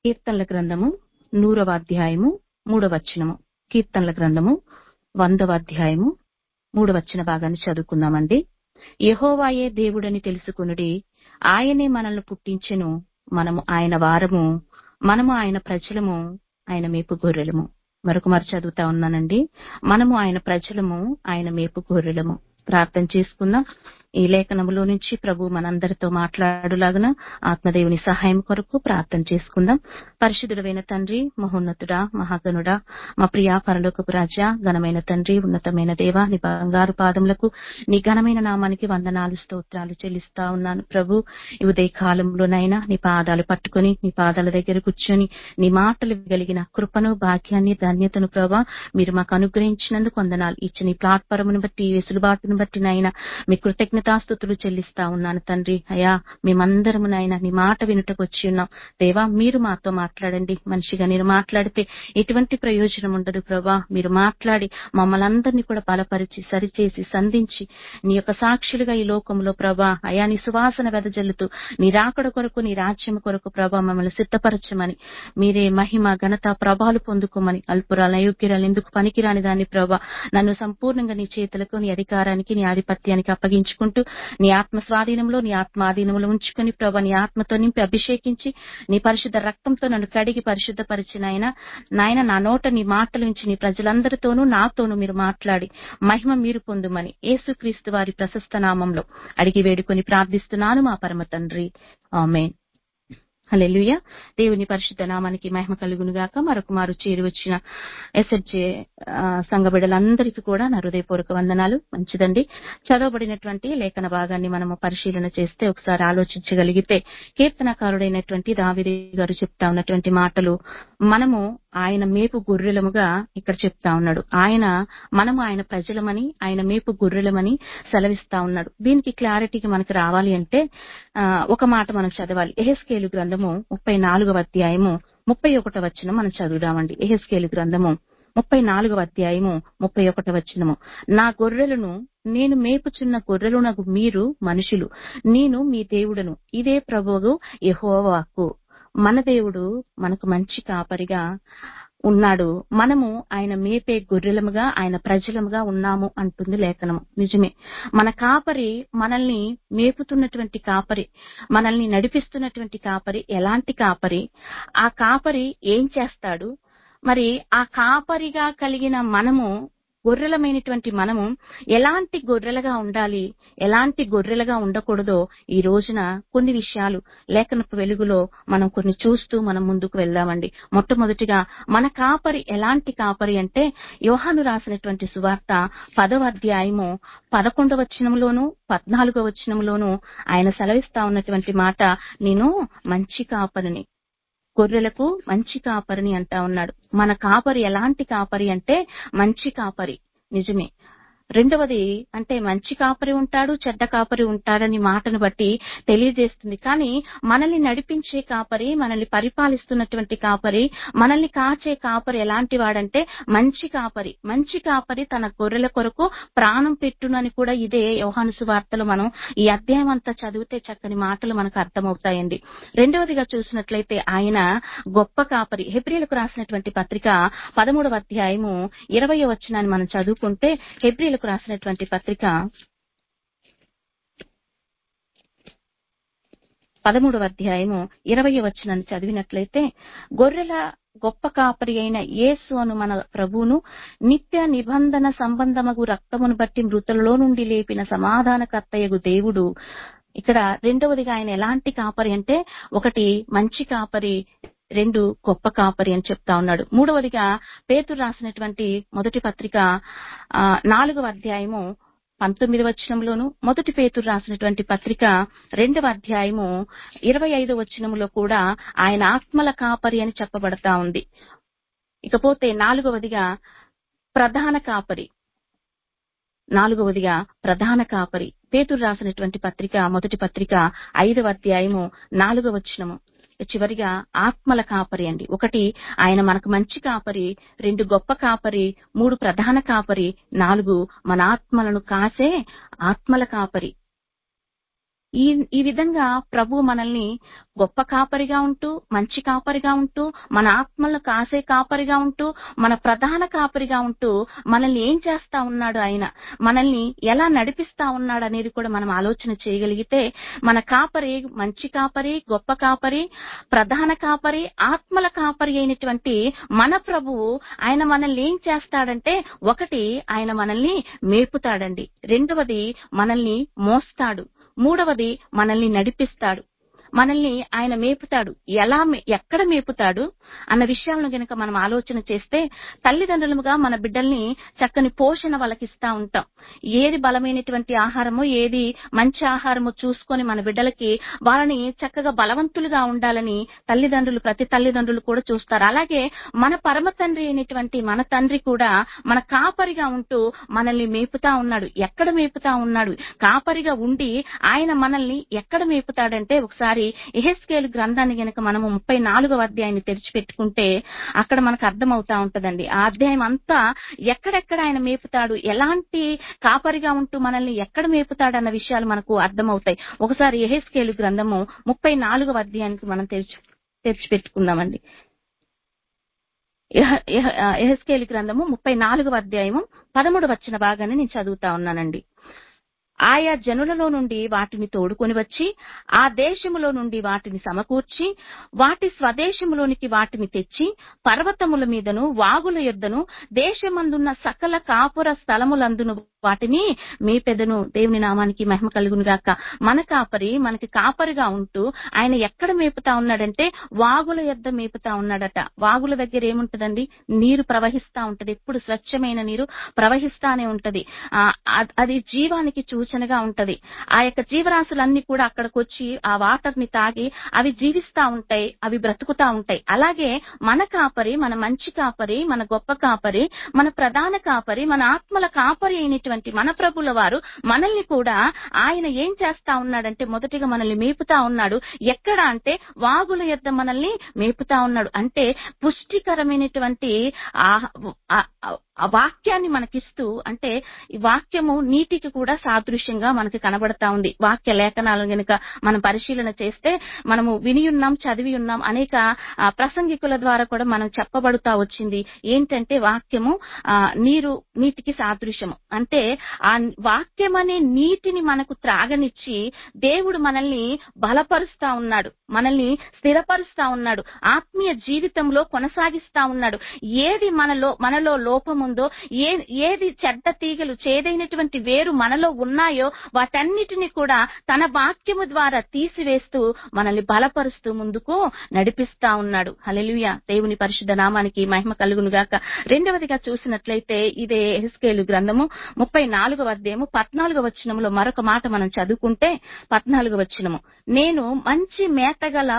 కీర్తనల గ్రంథము నూరవ అధ్యాయము మూడవ వచనము కీర్తనల గ్రంథము వందవ అధ్యాయము మూడవ వచన భాగాన్ని చదువుకుందామండి యెహోవాయే దేవుడని తెలుసుకునుడి ఆయనే మనల్ని పుట్టించెను మనము ఆయన వారము మనము ఆయన ప్రజలము ఆయన మేపు గొర్రెలము మరొక మరి చదువుతా ఉన్నానండి మనము ఆయన ప్రజలము ఆయన మేపు గొర్రెలము ప్రార్థన చేసుకుందాం ఈ లేఖనములో నుంచి ప్రభు మనందరితో మాట్లాడులాగున ఆత్మదేవుని సహాయం కొరకు ప్రార్థన చేసుకుందాం పరిశుద్ధుడమైన తండ్రి మహోన్నతుడా మహాగణుడా మా ప్రియా పరలోకపు రాజా ఘనమైన తండ్రి ఉన్నతమైన దేవ నీ బంగారు పాదములకు నీ ఘనమైన నామానికి వందనాలు స్తోత్రాలు చెల్లిస్తా ఉన్నాను ప్రభు ఈ ఉదయ కాలంలోనైనా నీ పాదాలు పట్టుకొని నీ పాదాల దగ్గర కూర్చొని నీ మాటలు కలిగిన కృపను భాగ్యాన్ని ధన్యతను ప్రభా మీరు మాకు అనుగ్రహించినందుకు వందనాలు ఇచ్చిన ఈ ప్లాట్ఫారమును బట్టి ఈ వెసులుబాటును బట్టి నాయన మీ కృతజ్ఞతాస్థుతులు చెల్లిస్తా ఉన్నాను తండ్రి అయా మేమందరము నాయన నీ మాట వినుటకు వచ్చి ఉన్నాం దేవా మీరు మాతో మాట్లాడండి మనిషిగా నేను మాట్లాడితే ఎటువంటి ప్రయోజనం ఉండదు ప్రభా మీరు మాట్లాడి మమ్మల్ని అందరినీ కూడా బలపరిచి సరిచేసి సంధించి నీ యొక్క సాక్షులుగా ఈ లోకంలో ప్రభా అయా నీ సువాసన వెదజల్లుతూ నీ రాకడ కొరకు నీ రాజ్యం కొరకు ప్రభా మమ్మల్ని సిద్ధపరచమని మీరే మహిమ ఘనత ప్రభాలు పొందుకోమని అల్పురాల అయోగ్యురాలు ఎందుకు పనికిరాని దాన్ని ప్రభా నన్ను సంపూర్ణంగా నీ చేతులకు నీ అధికారానికి నీ ఆధిపత్యానికి అప్పగించుకుంటూ నీ ఆత్మ స్వాధీనంలో నీ ఆత్మ ఆధీనంలో ఉంచుకుని ప్రభా నీ ఆత్మతో నింపి అభిషేకించి నీ పరిశుద్ధ రక్తంతో నన్ను కడిగి పరిశుద్ధపరిచిన ఆయన నాయన నా నోట నీ మాటలు ఉంచి నీ ప్రజలందరితోనూ నాతోనూ మీరు మాట్లాడి మహిమ మీరు పొందుమని యేసుక్రీస్తు వారి ప్రశస్త నామంలో అడిగి వేడుకొని ప్రార్థిస్తున్నాను మా పరమ తండ్రి ఆమెన్ హల్లెలూయా దేవుని పరిశుద్ధ నామానికి మహిమ కలుగును గాక మరొక మారు చేరి వచ్చిన ఎస్ఎడ్జే సంఘ బిడ్డలందరికీ కూడా నా హృదయపూర్వక వందనాలు మంచిదండి చదవబడినటువంటి లేఖన భాగాన్ని మనము పరిశీలన చేస్తే ఒకసారి ఆలోచించగలిగితే కీర్తనకారుడైనటువంటి దావిది గారు చెప్తా ఉన్నటువంటి మాటలు మనము ఆయన మేపు గొర్రెలముగా ఇక్కడ చెప్తా ఉన్నాడు ఆయన మనము ఆయన ప్రజలమని ఆయన మేపు గొర్రెలమని సెలవిస్తా ఉన్నాడు దీనికి క్లారిటీకి మనకు రావాలి అంటే ఒక మాట మనం చదవాలి ఎహెస్కేలు గ్రంథము ముప్పై నాలుగవ అధ్యాయము ముప్పై ఒకటో వచ్చిన మనం చదువుదామండి ఎహెస్కేలు గ్రంథము ముప్పై నాలుగవ అధ్యాయము ముప్పై ఒకటో వచ్చినము నా గొర్రెలను నేను మేపుచున్న గొర్రెలునకు మీరు మనుషులు నేను మీ దేవుడను ఇదే ప్రభువు యహోవాకు మన దేవుడు మనకు మంచి కాపరిగా ఉన్నాడు మనము ఆయన మేపే గొర్రెలముగా ఆయన ప్రజలముగా ఉన్నాము అంటుంది లేఖనము నిజమే మన కాపరి మనల్ని మేపుతున్నటువంటి కాపరి మనల్ని నడిపిస్తున్నటువంటి కాపరి ఎలాంటి కాపరి ఆ కాపరి ఏం చేస్తాడు మరి ఆ కాపరిగా కలిగిన మనము గొర్రెలమైనటువంటి మనము ఎలాంటి గొర్రెలుగా ఉండాలి ఎలాంటి గొర్రెలుగా ఉండకూడదో ఈ రోజున కొన్ని విషయాలు లేఖనపు వెలుగులో మనం కొన్ని చూస్తూ మనం ముందుకు వెళ్దామండి మొట్టమొదటిగా మన కాపరి ఎలాంటి కాపరి అంటే యోహాను రాసినటువంటి సువార్త పదవ అధ్యాయము పదకొండవ వచనంలోను పద్నాలుగో వచనంలోను ఆయన సెలవిస్తా ఉన్నటువంటి మాట నేను మంచి కాపరిని గొర్రెలకు మంచి కాపరిని అంటా ఉన్నాడు మన కాపరి ఎలాంటి కాపరి అంటే మంచి కాపరి నిజమే రెండవది అంటే మంచి కాపరి ఉంటాడు చెడ్డ కాపరి ఉంటాడని మాటను బట్టి తెలియజేస్తుంది కానీ మనల్ని నడిపించే కాపరి మనల్ని పరిపాలిస్తున్నటువంటి కాపరి మనల్ని కాచే కాపరి ఎలాంటి వాడంటే మంచి కాపరి మంచి కాపరి తన గొర్రెల కొరకు ప్రాణం పెట్టునని కూడా ఇదే యోహాను సువార్తలు మనం ఈ అధ్యాయం అంతా చదివితే చక్కని మాటలు మనకు అర్థమవుతాయండి రెండవదిగా చూసినట్లయితే ఆయన గొప్ప కాపరి హెబ్రిలకు రాసినటువంటి పత్రిక పదమూడవ అధ్యాయము ఇరవై వచనాన్ని మనం చదువుకుంటే హెబ్రిలకు రాసినటువంటి పత్రిక పదమూడవ అధ్యాయము ఇరవై వచనాన్ని చదివినట్లయితే గొర్రెల గొప్ప కాపరి అయిన యేసు అను మన ప్రభువును నిత్య నిబంధన సంబంధమగు రక్తమును బట్టి మృతులలో నుండి లేపిన సమాధానకర్తయగు దేవుడు ఇక్కడ రెండవదిగా ఆయన ఎలాంటి కాపరి అంటే ఒకటి మంచి కాపరి రెండు గొప్ప కాపరి అని చెప్తా ఉన్నాడు మూడవదిగా పేతురు రాసినటువంటి మొదటి పత్రిక నాలుగవ అధ్యాయము పంతొమ్మిది వచనంలోను మొదటి పేతురు రాసినటువంటి పత్రిక రెండవ అధ్యాయము ఇరవై ఐదు వచనంలో కూడా ఆయన ఆత్మల కాపరి అని చెప్పబడతా ఉంది ఇకపోతే నాలుగవదిగా ప్రధాన కాపరి నాలుగవదిగా ప్రధాన కాపరి పేతురు రాసినటువంటి పత్రిక మొదటి పత్రిక ఐదవ అధ్యాయము నాలుగవ వచనము చివరిగా ఆత్మల కాపరి అండి ఒకటి ఆయన మనకు మంచి కాపరి రెండు గొప్ప కాపరి మూడు ప్రధాన కాపరి నాలుగు మన ఆత్మలను కాసే ఆత్మల కాపరి ఈ ఈ విధంగా ప్రభు మనల్ని గొప్ప కాపరిగా ఉంటూ మంచి కాపరిగా ఉంటూ మన ఆత్మలను కాసే కాపరిగా ఉంటూ మన ప్రధాన కాపరిగా ఉంటూ మనల్ని ఏం చేస్తా ఉన్నాడు ఆయన మనల్ని ఎలా నడిపిస్తా ఉన్నాడు అనేది కూడా మనం ఆలోచన చేయగలిగితే మన కాపరి మంచి కాపరి గొప్ప కాపరి ప్రధాన కాపరి ఆత్మల కాపరి అయినటువంటి మన ప్రభువు ఆయన మనల్ని ఏం చేస్తాడంటే ఒకటి ఆయన మనల్ని మేపుతాడండి రెండవది మనల్ని మోస్తాడు మూడవది మనల్ని నడిపిస్తాడు మనల్ని ఆయన మేపుతాడు ఎలా మే- ఎక్కడ మేపుతాడు అన్న విషయాలను గనక మనం ఆలోచన చేస్తే తల్లిదండ్రులుగా మన బిడ్డల్ని చక్కని పోషణ వాళ్ళకిస్తా ఉంటాం ఏది బలమైనటువంటి ఆహారమో ఏది మంచి ఆహారమో చూసుకొని మన బిడ్డలకి వాళ్ళని చక్కగా బలవంతులుగా ఉండాలని తల్లిదండ్రులు ప్రతి తల్లిదండ్రులు కూడా చూస్తారు అలాగే మన పరమ తండ్రి అయినటువంటి మన తండ్రి కూడా మన కాపరిగా ఉంటూ మనల్ని మేపుతా ఉన్నాడు ఎక్కడ మేపుతా ఉన్నాడు కాపరిగా ఉండి ఆయన మనల్ని ఎక్కడ మేపుతాడంటే ఒకసారి ఎహెస్కేలు గ్రంథాన్ని గనక మనము ముప్పై నాలుగవ అధ్యాయాన్ని తెరిచిపెట్టుకుంటే అక్కడ మనకు అర్థమవుతా ఉంటదండి ఆ అధ్యాయం అంతా ఎక్కడెక్కడ ఆయన మేపుతాడు ఎలాంటి కాపరిగా ఉంటూ మనల్ని ఎక్కడ మేపుతాడు అన్న విషయాలు మనకు అర్థమవుతాయి ఒకసారి ఎహెస్కేలు గ్రంథము ముప్పై నాలుగవ అధ్యాయానికి మనం తెరిచి తెరిచిపెట్టుకుందామండి ఎహ- ఎహ- ఎహెస్కేలు గ్రంథము ముప్పై నాలుగవ అధ్యాయము పదమూడు వచ్చిన భాగాన్ని నేను చదువుతా ఉన్నానండి ఆయా జనులలో నుండి వాటిని తోడుకొని వచ్చి ఆ దేశములో నుండి వాటిని సమకూర్చి వాటి స్వదేశములోనికి వాటిని తెచ్చి పర్వతముల మీదను వాగుల యొద్దను దేశమందున్న సకల కాపుర స్థలములందును వాటిని మేపెదను దేవుని నామానికి మహిమ కలుగును గాక మన కాపరి మనకి కాపరిగా ఉంటూ ఆయన ఎక్కడ మేపుతా ఉన్నాడంటే వాగుల యొద్ద మేపుతా ఉన్నాడట వాగుల దగ్గర ఏముంటదండి నీరు ప్రవహిస్తా ఉంటది ఎప్పుడు స్వచ్ఛమైన నీరు ప్రవహిస్తానే ఉంటది ఆ అ- అది జీవానికి సూచనగా ఉంటది ఆ యొక్క జీవరాశులన్నీ కూడా అక్కడికి వచ్చి ఆ వాటర్ ని తాగి అవి జీవిస్తా ఉంటాయి అవి బ్రతుకుతా ఉంటాయి అలాగే మన కాపరి మన మంచి కాపరి మన గొప్ప కాపరి మన ప్రధాన కాపరి మన ఆత్మల కాపరి అయినటువంటి మన ప్రభుల వారు మనల్ని కూడా ఆయన ఏం చేస్తా ఉన్నాడంటే మొదటిగా మనల్ని మేపుతా ఉన్నాడు ఎక్కడ అంటే వాగుల యొద్ద మనల్ని మేపుతా ఉన్నాడు అంటే పుష్టికరమైనటువంటి ఆ- ఆ- ఆ వాక్యాన్ని మనకిస్తూ అంటే ఈ వాక్యము నీటికి కూడా సాదృశ్యంగా మనకి కనబడతా ఉంది వాక్య లేఖనాలను గనుక మనం పరిశీలన చేస్తే మనము విని ఉన్నాం చదివి ఉన్నాం అనేక ఆ, ప్రసంగికుల ద్వారా కూడా మనం చెప్పబడుతా వచ్చింది ఏంటంటే వాక్యము ఆ, నీరు నీటికి సాదృశ్యము అంటే ఆ వాక్యం అనే నీటిని మనకు త్రాగనిచ్చి దేవుడు మనల్ని బలపరుస్తా ఉన్నాడు మనల్ని స్థిరపరుస్తా ఉన్నాడు ఆత్మీయ జీవితంలో కొనసాగిస్తా ఉన్నాడు ఏది మనలో మనలో లోపం ఉందో ఏ ఏది చెడ్డ తీగలు చేదైనటువంటి వేరు మనలో ఉన్నాయో వాటన్నిటిని కూడా తన వాక్యము ద్వారా తీసివేస్తూ మనల్ని బలపరుస్తూ ముందుకు నడిపిస్తా ఉన్నాడు హల్లెలూయా దేవుని పరిశుద్ధ నామానికి మహిమ కలుగును గాక రెండవదిగా చూసినట్లయితే ఇదే హెస్కేలు గ్రంథము ముప్పై నాలుగవ అధ్యాయము పద్నాలుగవ వచనములో మరొక మాట మనం చదువుకుంటే పద్నాలుగవ వచనము నేను మంచి మేతగల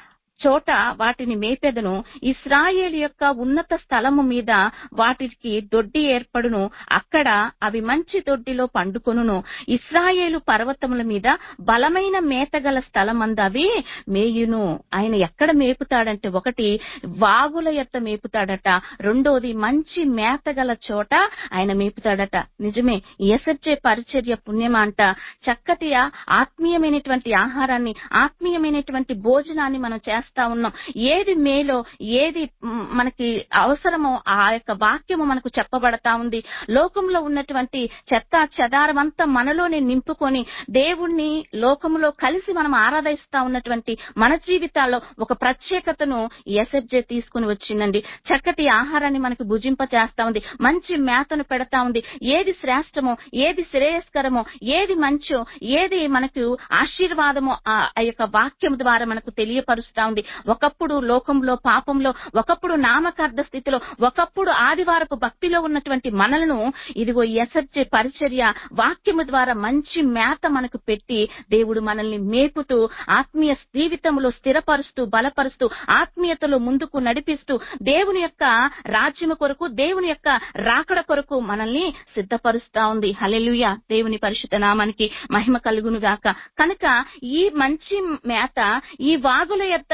చోట వాటిని మేపెదను ఇస్రాయేల్ యొక్క ఉన్నత స్థలము మీద వాటికి దొడ్డి ఏర్పడును అక్కడ అవి మంచి దొడ్డిలో పండుకొనును ఇస్రాయేలు పర్వతముల మీద బలమైన మేతగల స్థలమందు అవి మేయును ఆయన ఎక్కడ మేపుతాడంటే ఒకటి వాగుల ఎత్త మేపుతాడట రెండోది మంచి మేతగల చోట ఆయన మేపుతాడట నిజమే ఎసర్చే పరిచర్య పుణ్యమా అంట చక్కటి ఆ ఆత్మీయమైనటువంటి ఆహారాన్ని ఆత్మీయమైనటువంటి భోజనాన్ని మనం చేస్తా ఉన్నాం ఏది మేలో ఏది మ్, మనకి అవసరమో ఆ యొక్క వాక్యము మనకు చెప్పబడతా ఉంది లోకంలో ఉన్నటువంటి చెత్త చెదారం అంతా మనలోనే నింపుకొని దేవుణ్ణి లోకంలో కలిసి మనం ఆరాధిస్తా ఉన్నటువంటి మన జీవితాల్లో ఒక ప్రత్యేకతను ఎస్ఎఫ్జే తీసుకుని వచ్చిందండి చక్కటి ఆహారాన్ని మనకు భుజింప చేస్తా ఉంది మంచి మేతను పెడతా ఉంది ఏది శ్రేష్టమో ఏది శ్రేయస్కరమో ఏది మంచో ఏది మనకు ఆశీర్వాదమో ఆ ఆ యొక్క వాక్యం ద్వారా మనకు తెలియపరుస్తా ఉంది ఒకప్పుడు లోకంలో పాపంలో ఒకప్పుడు నామకార్థ స్థితిలో ఒకప్పుడు ఆదివారపు భక్తిలో ఉన్నటువంటి మనలను ఇదిగో ఎసర్చే పరిచర్య వాక్యము ద్వారా మంచి మేత మనకు పెట్టి దేవుడు మనల్ని మేపుతూ ఆత్మీయ జీవితంలో స్థిరపరుస్తూ బలపరుస్తూ ఆత్మీయతలో ముందుకు నడిపిస్తూ దేవుని యొక్క రాజ్యము కొరకు దేవుని యొక్క రాకడ కొరకు మనల్ని సిద్ధపరుస్తా ఉంది హల్లెలూయా దేవుని పరిశుద్ధ నామానికి మహిమ కలుగును గాక కనుక ఈ మంచి మేత ఈ వాగుల యొక్క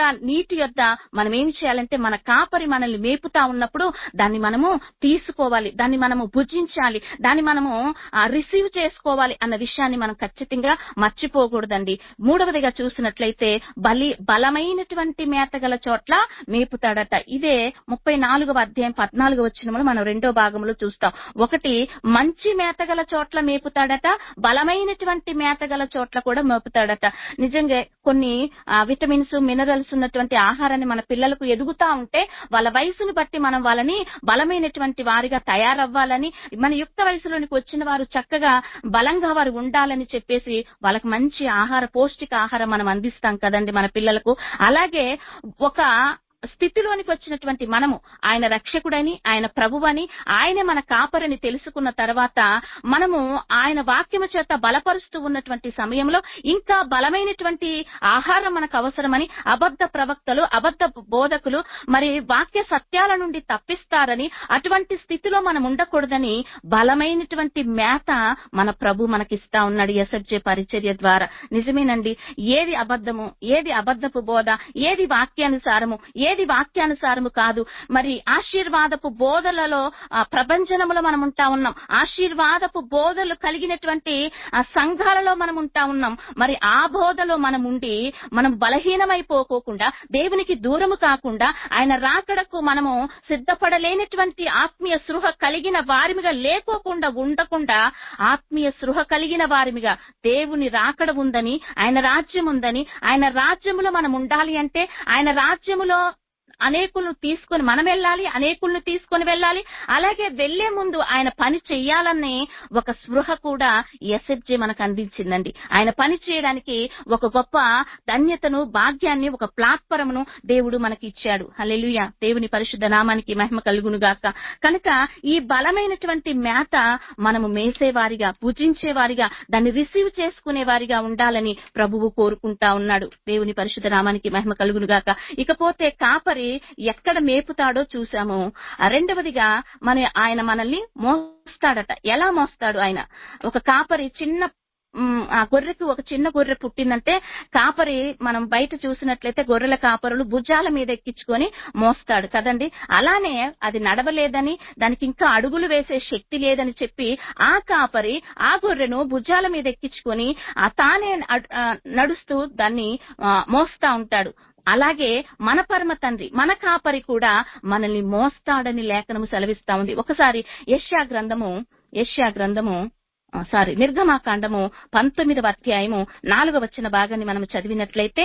నీటి యొద్ద మనం ఏం చేయాలంటే మన కాపరి మనల్ని మేపుతా ఉన్నప్పుడు దాన్ని మనము తీసుకోవాలి దాన్ని మనము భుజించాలి దాన్ని మనము రిసీవ్ చేసుకోవాలి అన్న విషయాన్ని మనం ఖచ్చితంగా మర్చిపోకూడదండి మూడవదిగా చూసినట్లయితే బలి బలమైనటువంటి మేత గల చోట్ల మేపుతాడట ఇదే ముప్పై నాలుగవ అధ్యాయం పద్నాలుగు వచ్చినములు మనం రెండో భాగంలో చూస్తాం ఒకటి మంచి మేత గల చోట్ల మేపుతాడట బలమైనటువంటి మేత గల చోట్ల కూడా మేపుతాడట నిజంగా కొన్ని ఆ, విటమిన్స్ మినరల్స్ ఉన్నటువంటి ఆహారాన్ని మన పిల్లలకు ఎదుగుతా ఉంటే వాళ్ళ వయసును బట్టి మనం వాళ్ళని బలమైనటువంటి వారిగా తయారవ్వాలని మన యుక్త వయసులోనికి వచ్చిన వారు చక్కగా బలంగా వారు ఉండాలని చెప్పేసి వాళ్ళకి మంచి ఆహార పౌష్టిక ఆహారం మనం అందిస్తాం కదండి మన పిల్లలకు అలాగే ఒక స్థితిలోనికి వచ్చినటువంటి మనము ఆయన రక్షకుడని ఆయన ప్రభువని ఆయనే మన కాపరని తెలుసుకున్న తర్వాత మనము ఆయన వాక్యము చేత బలపరుస్తూ ఉన్నటువంటి సమయంలో ఇంకా బలమైనటువంటి ఆహారం మనకు అవసరమని అబద్ధ ప్రవక్తలు అబద్ధ బోధకులు మరి వాక్య సత్యాల నుండి తప్పిస్తారని అటువంటి స్థితిలో మనం ఉండకూడదని బలమైనటువంటి మేత మన ప్రభు మనకిస్తా ఉన్నాడు ఎస్ఎఫ్జే పరిచర్య ద్వారా నిజమేనండి ఏది అబద్ధము ఏది అబద్ధపు బోధ ఏది వాక్యానుసారము ఏది వాక్యానుసారము కాదు మరి ఆశీర్వాదపు బోధలలో ఆ, ప్రభంజనములో మనం ఉంటా ఉన్నాం ఆశీర్వాదపు బోధలు కలిగినటువంటి ఆ సంఘాలలో మనం ఉంటా ఉన్నాం మరి ఆ బోధలో మనం ఉండి మనం బలహీనమైపోకోకుండా దేవునికి దూరము కాకుండా ఆయన రాకడకు మనము సిద్ధపడలేనటువంటి ఆత్మీయ సృహ కలిగిన వారిమిగా లేకోకుండా ఉండకుండా ఆత్మీయ సృహ కలిగిన వారిమిగా దేవుని రాకడ ఉందని ఆయన రాజ్యం ఉందని ఆయన రాజ్యములో మనం ఉండాలి అంటే ఆయన రాజ్యములో అనేకులను తీసుకొని మనం వెళ్ళాలి అనేకులను తీసుకొని వెళ్ళాలి అలాగే వెళ్లే ముందు ఆయన పని చెయ్యాలనే ఒక స్పృహ కూడా ఎస్ఎఫ్జే మనకు అందించిందండి ఆయన పని చేయడానికి ఒక గొప్ప ధన్యతను భాగ్యాన్ని ఒక ప్లాట్ఫారమును దేవుడు మనకి ఇచ్చాడు హల్లెలూయా దేవుని పరిశుద్ధ నామానికి మహిమ కలుగును గాక కనుక ఈ బలమైనటువంటి మేత మనము మేసేవారిగా పూజించేవారిగా దాన్ని రిసీవ్ చేసుకునే వారిగా ఉండాలని ప్రభువు కోరుకుంటా ఉన్నాడు దేవుని పరిశుద్ధ నామానికి మహిమ కలుగును గాక ఇకపోతే కాపరి ఎక్కడ మేపుతాడో చూసాము ఆ రెండవదిగా మన ఆయన మనల్ని మోస్తాడట ఎలా మోస్తాడు ఆయన ఒక కాపరి చిన్న మ్, ఆ గొర్రెకి ఒక చిన్న గొర్రె పుట్టిందంటే కాపరి మనం బయట చూసినట్లయితే గొర్రెల కాపరులు భుజాల మీద ఎక్కించుకొని మోస్తాడు కదండి అలానే అది నడవలేదని దానికి ఇంకా అడుగులు వేసే శక్తి లేదని చెప్పి ఆ కాపరి ఆ గొర్రెను భుజాల మీద ఎక్కించుకొని ఆ తానే అడ్- ఆ, నడుస్తూ దాన్ని ఆ, మోస్తా ఉంటాడు అలాగే మన పరమ తండ్రి మన కాపరి కూడా మనల్ని మోస్తాడని లేఖనము సెలవిస్తా ఉంది ఒకసారి యష్యా గ్రంథము యష్యా గ్రంథము ఆ, సారీ నిర్గమాకాండము పంతొమ్మిదవ అధ్యాయము నాలుగవ వచ్చిన భాగాన్ని మనం చదివినట్లయితే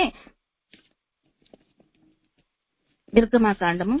నిర్గమాకాండము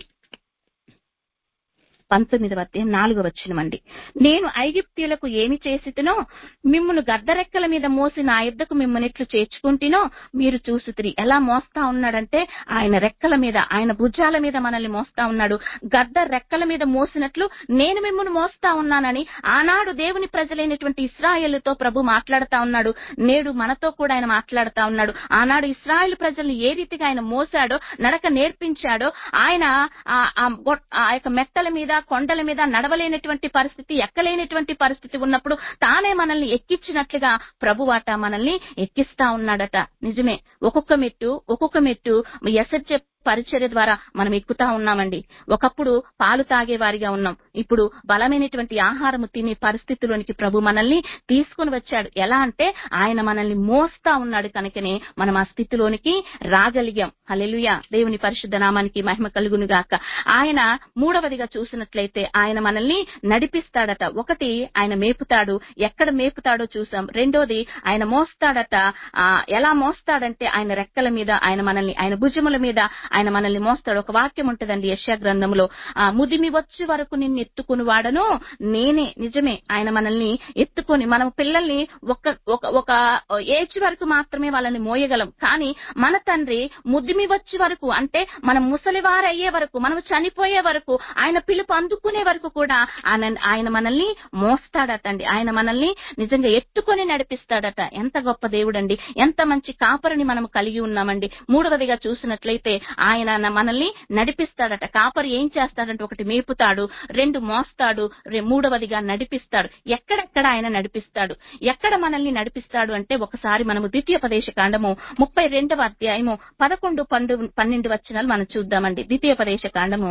పంతొమ్మిదవ అధ్యాయం నాలుగవ వచనమండి నేను ఐగిప్తీయులకు ఏమి చేసితునో మిమ్మును గద్దరెక్కల మీద మోసి నా యుద్ధకు మిమ్మల్నిట్లు చేర్చుకుంటునో మీరు చూసుతిరి ఎలా మోస్తా ఉన్నాడంటే ఆయన రెక్కల మీద ఆయన భుజాల మీద మనల్ని మోస్తా ఉన్నాడు గద్ద రెక్కల మీద మోసినట్లు నేను మిమ్మల్ని మోస్తా ఉన్నానని ఆనాడు దేవుని ప్రజలైనటువంటి ఇస్రాయేలుతో ప్రభు మాట్లాడుతా ఉన్నాడు నేడు మనతో కూడా ఆయన మాట్లాడుతా ఉన్నాడు ఆనాడు ఇస్రాయేల్ ప్రజల్ని ఏ రీతిగా ఆయన మోసాడో నడక నేర్పించాడో ఆయన ఆ- ఆ గొట్- ఆ యొక్క మెట్టల మీద కొండల మీద నడవలేనటువంటి పరిస్థితి ఎక్కలేనటువంటి పరిస్థితి ఉన్నప్పుడు తానే మనల్ని ఎక్కించినట్లుగా ప్రభువాట మనల్ని ఎక్కిస్తా ఉన్నాడట నిజమే ఒక్కొక్క మెట్టు ఒక్కొక్క మెట్టు ఎస్హెచ్ఎ పరిచర్య ద్వారా మనం ఎక్కుతా ఉన్నామండి ఒకప్పుడు పాలు తాగే వారిగా ఉన్నాం ఇప్పుడు బలమైనటువంటి ఆహారము తినే పరిస్థితిలోనికి ప్రభు మనల్ని తీసుకుని వచ్చాడు ఎలా అంటే ఆయన మనల్ని మోస్తా ఉన్నాడు కనుకనే మనం ఆ స్థితిలోనికి రాగలిగాం హల్లెలూయా దేవుని పరిశుద్ధ నామానికి మహిమ కలుగును గాక ఆయన మూడవదిగా చూసినట్లయితే ఆయన మనల్ని నడిపిస్తాడట ఒకటి ఆయన మేపుతాడు ఎక్కడ మేపుతాడో చూసాం రెండోది ఆయన మోస్తాడట ఆ ఎలా మోస్తాడంటే ఆయన రెక్కల మీద ఆయన మనల్ని ఆయన భుజముల మీద ఆయన మనల్ని మోస్తాడు ఒక వాక్యం ఉంటదండి యశా గ్రంథంలో ఆ ముదిమి వచ్చి వరకు నిన్ను ఎత్తుకుని వాడను నేనే నిజమే ఆయన మనల్ని ఎత్తుకొని మనం పిల్లల్ని ఒక ఒక ఒక ఏజ్ వరకు మాత్రమే వాళ్ళని మోయగలం కానీ మన తండ్రి ముదిమి వచ్చి వరకు అంటే మనం ముసలివారు అయ్యే వరకు మనం చనిపోయే వరకు ఆయన పిలుపు అందుకునే వరకు కూడా ఆయన ఆయన మనల్ని మోస్తాడటండి ఆయన మనల్ని నిజంగా ఎత్తుకొని నడిపిస్తాడట ఎంత గొప్ప దేవుడండి ఎంత మంచి కాపరిని మనం కలిగి ఉన్నామండి మూడవదిగా చూసినట్లయితే ఆయన న- మనల్ని నడిపిస్తాడట కాపరి ఏం చేస్తాడంటే ఒకటి మేపుతాడు రెండు మోస్తాడు రె- మూడవదిగా నడిపిస్తాడు ఎక్కడెక్కడ ఆయన నడిపిస్తాడు ఎక్కడ మనల్ని నడిపిస్తాడు అంటే ఒకసారి మనము ద్వితీయోపదేశ కాండము ముప్పై రెండవ అధ్యాయము పదకొండు పండు పన్నెండు వచనాలు మనం చూద్దామండి ద్వితీయోపదేశ కాండము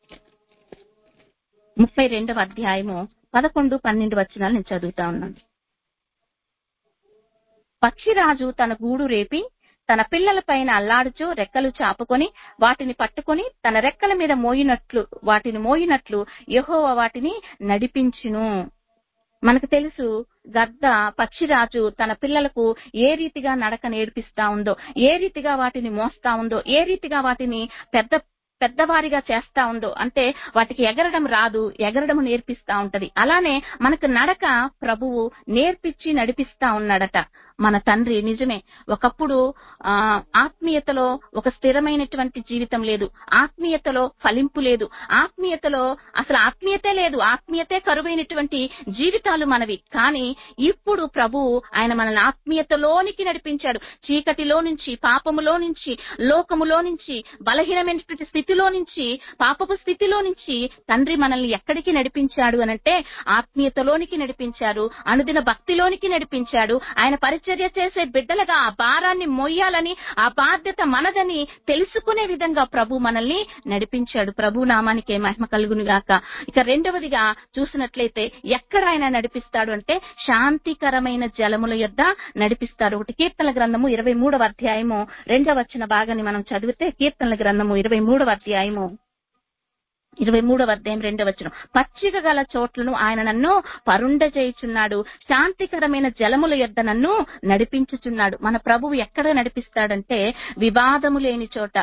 ముప్పై రెండవ అధ్యాయము పదకొండు పన్నెండు వచనాలు నేను చదువుతా ఉన్నాను పక్షిరాజు తన గూడు రేపి తన పిల్లల పైన అల్లాడుచు రెక్కలు చాపుకొని వాటిని పట్టుకొని తన రెక్కల మీద మోయినట్లు వాటిని మోయినట్లు యెహోవా వాటిని నడిపించును మనకు తెలుసు గద్ద పక్షిరాజు తన పిల్లలకు ఏ రీతిగా నడక నేర్పిస్తా ఉందో ఏ రీతిగా వాటిని మోస్తా ఉందో ఏ రీతిగా వాటిని పెద్ద పెద్దవారిగా చేస్తా ఉందో అంటే వాటికి ఎగరడం రాదు ఎగరడం నేర్పిస్తా ఉంటది అలానే మనకు నడక ప్రభువు నేర్పించి నడిపిస్తా ఉన్నాడట మన తండ్రి నిజమే ఒకప్పుడు ఆ ఆత్మీయతలో ఒక స్థిరమైనటువంటి జీవితం లేదు ఆత్మీయతలో ఫలింపు లేదు ఆత్మీయతలో అసలు ఆత్మీయతే లేదు ఆత్మీయతే కరువైనటువంటి జీవితాలు మనవి కానీ ఇప్పుడు ప్రభు ఆయన మనల్ని ఆత్మీయతలోనికి నడిపించాడు చీకటిలో నుంచి పాపములో నుంచి లోకములో నుంచి బలహీనమైనటువంటి స్థితిలో నుంచి పాపపు స్థితిలో నుంచి తండ్రి మనల్ని ఎక్కడికి నడిపించాడు అనంటే ఆత్మీయతలోనికి నడిపించారు అనుదిన భక్తిలోనికి నడిపించాడు ఆయన పరిచర్య చేసే బిడ్డలుగా ఆ భారాన్ని మోయాలని ఆ బాధ్యత మనదని తెలుసుకునే విధంగా ప్రభు మనల్ని నడిపించాడు ప్రభు నామానికే మహిమ కలుగును గాక ఇక రెండవదిగా చూసినట్లయితే ఎక్కడ ఆయన నడిపిస్తాడు అంటే శాంతికరమైన జలముల యొద్ద నడిపిస్తాడు ఒకటి కీర్తన గ్రంథము ఇరవై మూడవ అధ్యాయము రెండవ వచ్చిన భాగాన్ని మనం చదివితే కీర్తనల గ్రంథము ఇరవై మూడవ అధ్యాయము ఇరవై మూడవ అధ్యాయం రెండవ వచనం పచ్చిక గల చోట్లను ఆయన నన్ను పరుండ చేయుచున్నాడు శాంతికరమైన జలముల యొద్ద నన్ను నడిపించుచున్నాడు మన ప్రభువు ఎక్కడ నడిపిస్తాడంటే వివాదము లేని చోట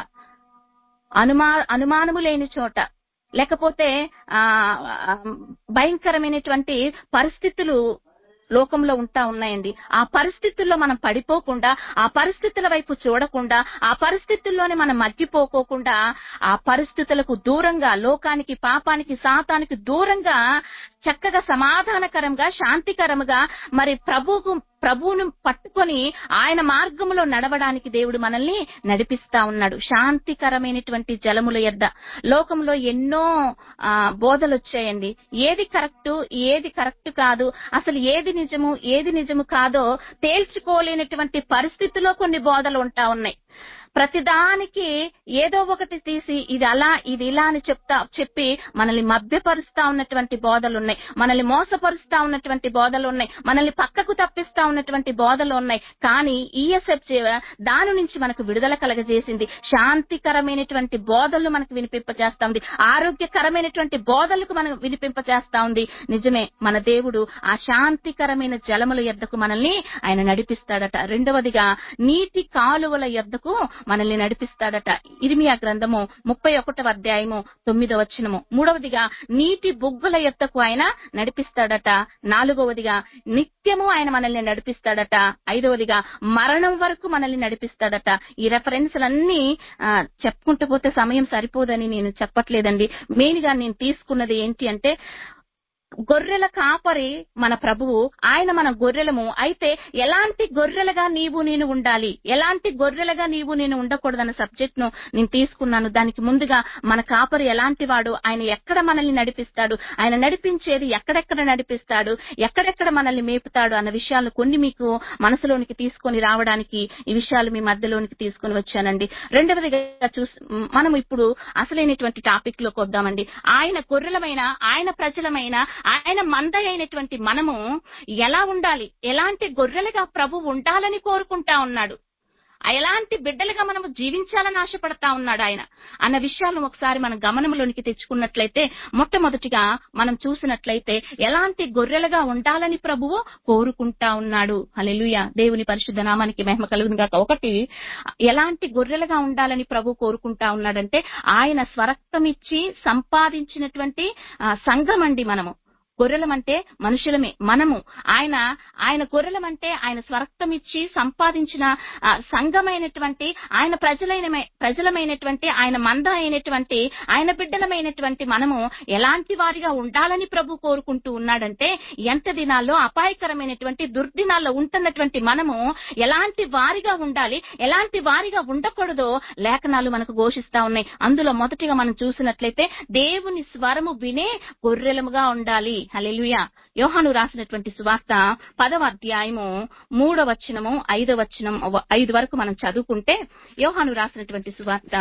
అనుమా అనుమానము లేని చోట లేకపోతే ఆ ఆ, భయంకరమైనటువంటి పరిస్థితులు లోకంలో ఉంటా ఉన్నాయండి ఆ పరిస్థితుల్లో మనం పడిపోకుండా ఆ పరిస్థితుల వైపు చూడకుండా ఆ పరిస్థితుల్లోనే మనం మగ్గిపోకోకుండా ఆ పరిస్థితులకు దూరంగా లోకానికి పాపానికి సాతానికి దూరంగా చక్కగా సమాధానకరంగా శాంతికరంగా మరి ప్రభువుకు ప్రభువును పట్టుకొని ఆయన మార్గంలో నడవడానికి దేవుడు మనల్ని నడిపిస్తా ఉన్నాడు శాంతికరమైనటువంటి జలముల యొద్ద లోకంలో ఎన్నో ఆ, బోధలు వచ్చాయండి ఏది కరెక్ట్ ఏది కరెక్ట్ కాదు అసలు ఏది నిజము ఏది నిజము కాదో తేల్చుకోలేనటువంటి పరిస్థితిలో కొన్ని బోధలు ఉంటా ఉన్నాయి ప్రతిదానికి ఏదో ఒకటి తీసి ఇది అలా ఇది ఇలా అని చెప్తా చెప్పి మనల్ని మభ్యపరుస్తా ఉన్నటువంటి బోధలు ఉన్నాయి మనల్ని మోసపరుస్తా ఉన్నటువంటి బోధలు ఉన్నాయి మనల్ని పక్కకు తప్పిస్తా ఉన్నటువంటి బోధలు ఉన్నాయి కానీ ఈఎస్ఎఫ్ దాని నుంచి మనకు విడుదల కలగజేసింది శాంతికరమైనటువంటి బోధలు మనకు వినిపింపజేస్తా ఉంది ఆరోగ్యకరమైనటువంటి బోధలకు మనం వినిపింపజేస్తా ఉంది నిజమే మన దేవుడు ఆ శాంతికరమైన జలముల యొద్దకు మనల్ని ఆయన నడిపిస్తాడట రెండవదిగా నీటి కాలువల యొద్దకు మనల్ని నడిపిస్తాడట ఇరిమియా గ్రంథము ముప్పై ఒకటవ అధ్యాయము తొమ్మిదవ వచనము మూడవదిగా నీటి బుగ్గల యొద్దకు ఆయన నడిపిస్తాడట నాలుగవదిగా నిత్యము ఆయన మనల్ని నడిపిస్తాడట ఐదవదిగా మరణం వరకు మనల్ని నడిపిస్తాడట ఈ రెఫరెన్స్లన్నీ ఆ, చెప్పుకుంటూ పోతే సమయం సరిపోదని నేను చెప్పట్లేదండి మెయిన్ గా నేను తీసుకున్నది ఏంటి అంటే గొర్రెల కాపరి మన ప్రభువు ఆయన మన గొర్రెలము అయితే ఎలాంటి గొర్రెలుగా నీవు నేను ఉండాలి ఎలాంటి గొర్రెలుగా నీవు నేను ఉండకూడదన్న సబ్జెక్ట్ ను నేను తీసుకున్నాను దానికి ముందుగా మన కాపరి ఎలాంటి వాడు ఆయన ఎక్కడ మనల్ని నడిపిస్తాడు ఆయన నడిపించేది ఎక్కడెక్కడ నడిపిస్తాడు ఎక్కడెక్కడ మనల్ని మేపుతాడు అన్న విషయాలు కొన్ని మీకు మనసులోనికి తీసుకొని రావడానికి ఈ విషయాలు మీ మధ్యలోనికి తీసుకొని వచ్చానండి రెండవదిగా చూసి మనం ఇప్పుడు అసలైనటువంటి టాపిక్ లోకి వద్దామండి ఆయన గొర్రెలమైన ఆయన ప్రజలమైన ఆయన మంద అయినటువంటి మనము ఎలా ఉండాలి ఎలాంటి గొర్రెలుగా ప్రభు ఉండాలని కోరుకుంటా ఉన్నాడు ఎలాంటి బిడ్డలుగా మనము జీవించాలని ఆశపడతా ఉన్నాడు ఆయన అన్న విషయాలను ఒకసారి మనం గమనంలోనికి తెచ్చుకున్నట్లయితే మొట్టమొదటిగా మనం చూసినట్లయితే ఎలాంటి గొర్రెలుగా ఉండాలని ప్రభువు కోరుకుంటా ఉన్నాడు హల్లెలూయా దేవుని పరిశుద్ధ నామానికి మహిమ కలుగును గాక ఒకటి ఎలాంటి గొర్రెలుగా ఉండాలని ప్రభు కోరుకుంటా ఉన్నాడంటే ఆయన స్వరక్తం ఇచ్చి సంపాదించినటువంటి ఆ, సంఘం అండి మనము గొర్రెలమంటే మనుషులమే మనము ఆయన ఆయన గొర్రెలమంటే ఆయన స్వరక్తం ఇచ్చి సంపాదించిన ఆ, సంఘమైనటువంటి ఆయన ప్రజలైన ప్రజలమైనటువంటి ఆయన మంద అయినటువంటి ఆయన బిడ్డలమైనటువంటి మనము ఎలాంటి వారిగా ఉండాలని ప్రభు కోరుకుంటూ ఉన్నాడంటే ఎంత దినాల్లో అపాయకరమైనటువంటి దుర్దినాల్లో ఉంటున్నటువంటి మనము ఎలాంటి వారిగా ఉండాలి ఎలాంటి వారిగా ఉండకూడదో లేఖనాలు మనకు ఘోషిస్తా ఉన్నాయి అందులో మొదటిగా మనం చూసినట్లయితే దేవుని స్వరము వినే గొర్రెలముగా ఉండాలి హల్లెలూయా యోహాను రాసినటువంటి సువార్త పదవ అధ్యాయము మూడవ వచనము ఐదవ వచనం ఐదు వరకు మనం చదువుకుంటే యోహాను రాసినటువంటి సువార్త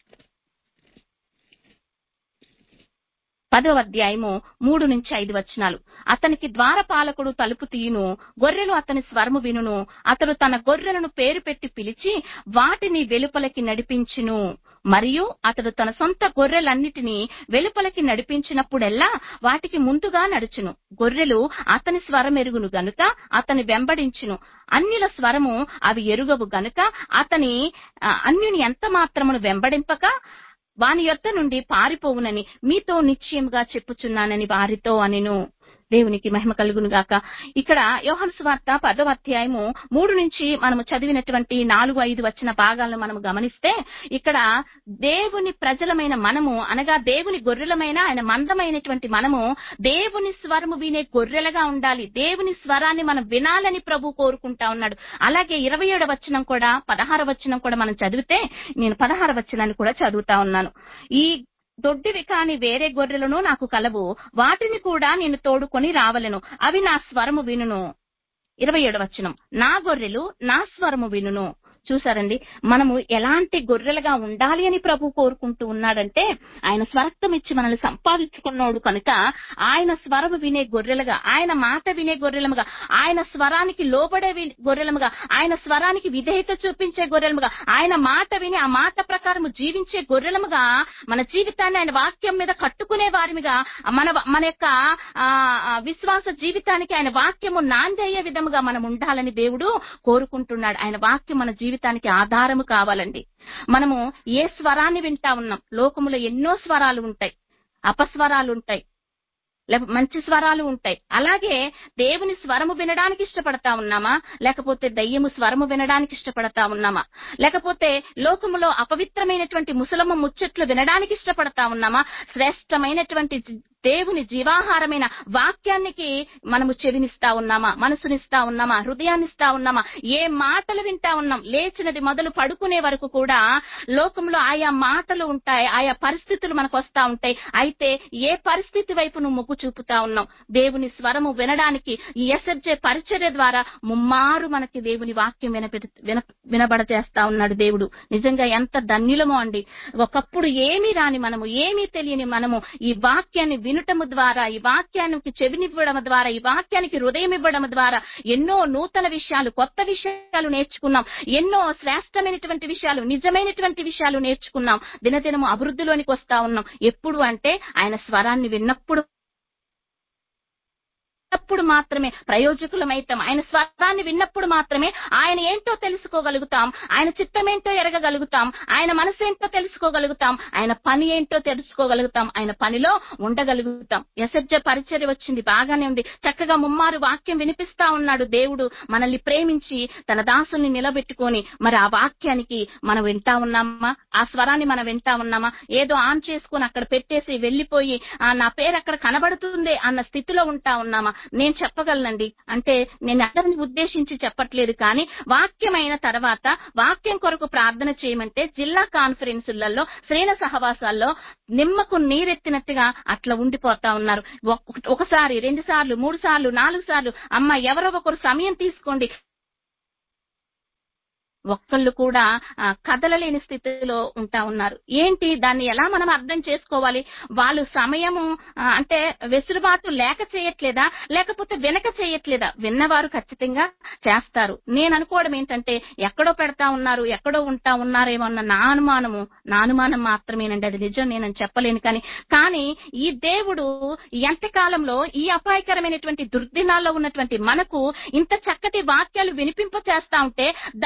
పదవ అధ్యాయము మూడు నుంచి ఐదు వచనాలు అతనికి ద్వారపాలకుడు తలుపు తీయును గొర్రెలు అతని స్వరము వినును అతడు తన గొర్రెలను పేరు పెట్టి పిలిచి వాటిని వెలుపలకి నడిపించును మరియు అతడు తన సొంత గొర్రెలన్నిటినీ వెలుపలకి నడిపించినప్పుడెల్లా వాటికి ముందుగా నడుచును గొర్రెలు అతని స్వరం ఎరుగును గనుక అతని వెంబడించును అన్యుల స్వరము అవి ఎరుగవు గనుక అతని ఆ, అన్యుని ఎంత మాత్రమును వెంబడింపక వాని యొద్ద నుండి పారిపోవునని మీతో నిశ్చయముగా చెప్పుచున్నానని వారితో అనెను దేవునికి మహిమ కలుగును గాక ఇక్కడ యోహన్ స్వార్త పదవ అధ్యాయము మూడు నుంచి మనము చదివినటువంటి నాలుగు ఐదు వచ్చిన భాగాలను మనము గమనిస్తే ఇక్కడ దేవుని ప్రజలమైన మనము అనగా దేవుని గొర్రెలమైన ఆయన మందమైనటువంటి మనము దేవుని స్వరము వినే గొర్రెలుగా ఉండాలి దేవుని స్వరాన్ని మనం వినాలని ప్రభు కోరుకుంటా ఉన్నాడు అలాగే ఇరవై ఏడు వచనం కూడా పదహార వచనం కూడా మనం చదివితే నేను పదహార వచనాన్ని కూడా చదువుతా ఉన్నాను ఈ దొడ్డివి కాని వేరే గొర్రెలను నాకు కలవు వాటిని కూడా నేను తోడుకొని రావలెను అవి నా స్వరము వినును ఇరవై ఏడు వచనం నా గొర్రెలు నా స్వరము వినును చూసారండి మనము ఎలాంటి గొర్రెలుగా ఉండాలి అని ప్రభు కోరుకుంటూ ఉన్నాడంటే ఆయన స్వరక్తం ఇచ్చి మనల్ని సంపాదించుకున్నాడు కనుక ఆయన స్వరము వినే గొర్రెలుగా ఆయన మాట వినే గొర్రెలముగా ఆయన స్వరానికి లోబడే వి- గొర్రెలముగా ఆయన స్వరానికి విధేయత చూపించే గొర్రెలముగా ఆయన మాట విని ఆ మాట ప్రకారం జీవించే గొర్రెలముగా మన జీవితాన్ని ఆయన వాక్యం మీద కట్టుకునే వారిమిగా మన మన యొక్క ఆ, ఆ, విశ్వాస జీవితానికి ఆయన వాక్యము నాంది అయ్యే విధముగా మనం ఉండాలని దేవుడు కోరుకుంటున్నాడు ఆయన వాక్యం మన జీవితానికి ఆధారము కావాలండి మనము ఏ స్వరాన్ని వింటా ఉన్నాం లోకములో ఎన్నో స్వరాలు ఉంటాయి అపస్వరాలు ఉంటాయి లేక మంచి స్వరాలు ఉంటాయి అలాగే దేవుని స్వరము వినడానికి ఇష్టపడతా ఉన్నామా లేకపోతే దయ్యము స్వరము వినడానికి ఇష్టపడతా ఉన్నామా లేకపోతే లోకములో అపవిత్రమైనటువంటి ముసలమ్మ ముచ్చట్లు వినడానికి ఇష్టపడతా ఉన్నామా శ్రేష్టమైనటువంటి జీ- దేవుని జీవాహారమైన వాక్యానికి మనము చెవినిస్తా ఉన్నామా మనసునిస్తా ఉన్నామా హృదయాన్నిస్తా ఉన్నామా ఏ మాటలు వింటా ఉన్నాం లేచినది మొదలు పడుకునే వరకు కూడా లోకంలో ఆయా మాటలు ఉంటాయి ఆయా పరిస్థితులు మనకు వస్తా ఉంటాయి అయితే ఏ పరిస్థితి వైపు నువ్వు మొగ్గు చూపుతా ఉన్నావు దేవుని స్వరము వినడానికి ఈ ఎస్ఎఫ్జే పరిచర్య ద్వారా ముమ్మారు మనకి దేవుని వాక్యం వినపె విన వినబడచేస్తా ఉన్నాడు దేవుడు నిజంగా ఎంత ధన్యులమో అండి ఒకప్పుడు ఏమీ రాని మనము ఏమీ తెలియని మనము ఈ వాక్యాన్ని వినుటము ద్వారా ఈ వాక్యానికి చెవినివ్వడం ద్వారా ఈ వాక్యానికి హృదయం ఇవ్వడం ద్వారా ఎన్నో నూతన విషయాలు కొత్త విషయాలు నేర్చుకున్నాం ఎన్నో శ్రేష్టమైనటువంటి విషయాలు నిజమైనటువంటి విషయాలు నేర్చుకున్నాం దినదినము అభివృద్ధిలోనికి వస్తా ఉన్నాం ఎప్పుడు అంటే ఆయన స్వరాన్ని విన్నప్పుడు విన్నప్పుడు మాత్రమే ప్రయోజకులమైతాం ఆయన స్వరాన్ని విన్నప్పుడు మాత్రమే ఆయన ఏంటో తెలుసుకోగలుగుతాం ఆయన చిత్తమేంటో ఎరగగలుగుతాం ఆయన మనసు ఏంటో తెలుసుకోగలుగుతాం ఆయన పని ఏంటో తెలుసుకోగలుగుతాం ఆయన పనిలో ఉండగలుగుతాం ఎసజ్జ పరిచర్య వచ్చింది బాగానే ఉంది చక్కగా ముమ్మారు వాక్యం వినిపిస్తా ఉన్నాడు దేవుడు మనల్ని ప్రేమించి తన దాసుల్ని నిలబెట్టుకొని మరి ఆ వాక్యానికి మనం వింటా ఉన్నామా ఆ స్వరాన్ని మనం వింటా ఉన్నామా ఏదో ఆన్ చేసుకుని అక్కడ పెట్టేసి వెళ్లిపోయి ఆ నా పేరు అక్కడ కనబడుతుంది అన్న స్థితిలో ఉంటా ఉన్నామా నేను చెప్పగలనండి అంటే నేను అందరిని ఉద్దేశించి చెప్పట్లేదు కానీ వాక్యం అయిన తర్వాత వాక్యం కొరకు ప్రార్థన చేయమంటే జిల్లా కాన్ఫరెన్సులలో శ్రేణ సహవాసాల్లో నిమ్మకు నీరెత్తినట్టుగా అట్లా ఉండిపోతా ఉన్నారు ఒక- ఒకసారి రెండు సార్లు మూడు సార్లు నాలుగు సార్లు అమ్మ ఎవరో ఒకరు సమయం తీసుకోండి ఒక్కళ్ళు కూడా ఆ, కదలలేని స్థితిలో ఉంటా ఉన్నారు ఏంటి దాన్ని ఎలా మనం అర్థం చేసుకోవాలి వాళ్ళు సమయము ఆ, అంటే వెసులుబాటు లేక చేయట్లేదా లేకపోతే వెనక చేయట్లేదా విన్నవారు ఖచ్చితంగా చేస్తారు నేను అనుకోవడం ఏంటంటే ఎక్కడో పెడతా ఉన్నారు ఎక్కడో ఉంటా ఉన్నారేమో అన్న నా అనుమానము నా అనుమానం మాత్రమేనండి అది నిజం నేనని చెప్పలేను కానీ కానీ ఈ దేవుడు ఈ అంత్యకాలంలో ఈ అపాయకరమైనటువంటి దుర్దినాల్లో ఉన్నటువంటి మనకు ఇంత చక్కటి వాక్యాలు వినిపింప చేస్తా ఉంటే దానికి మనం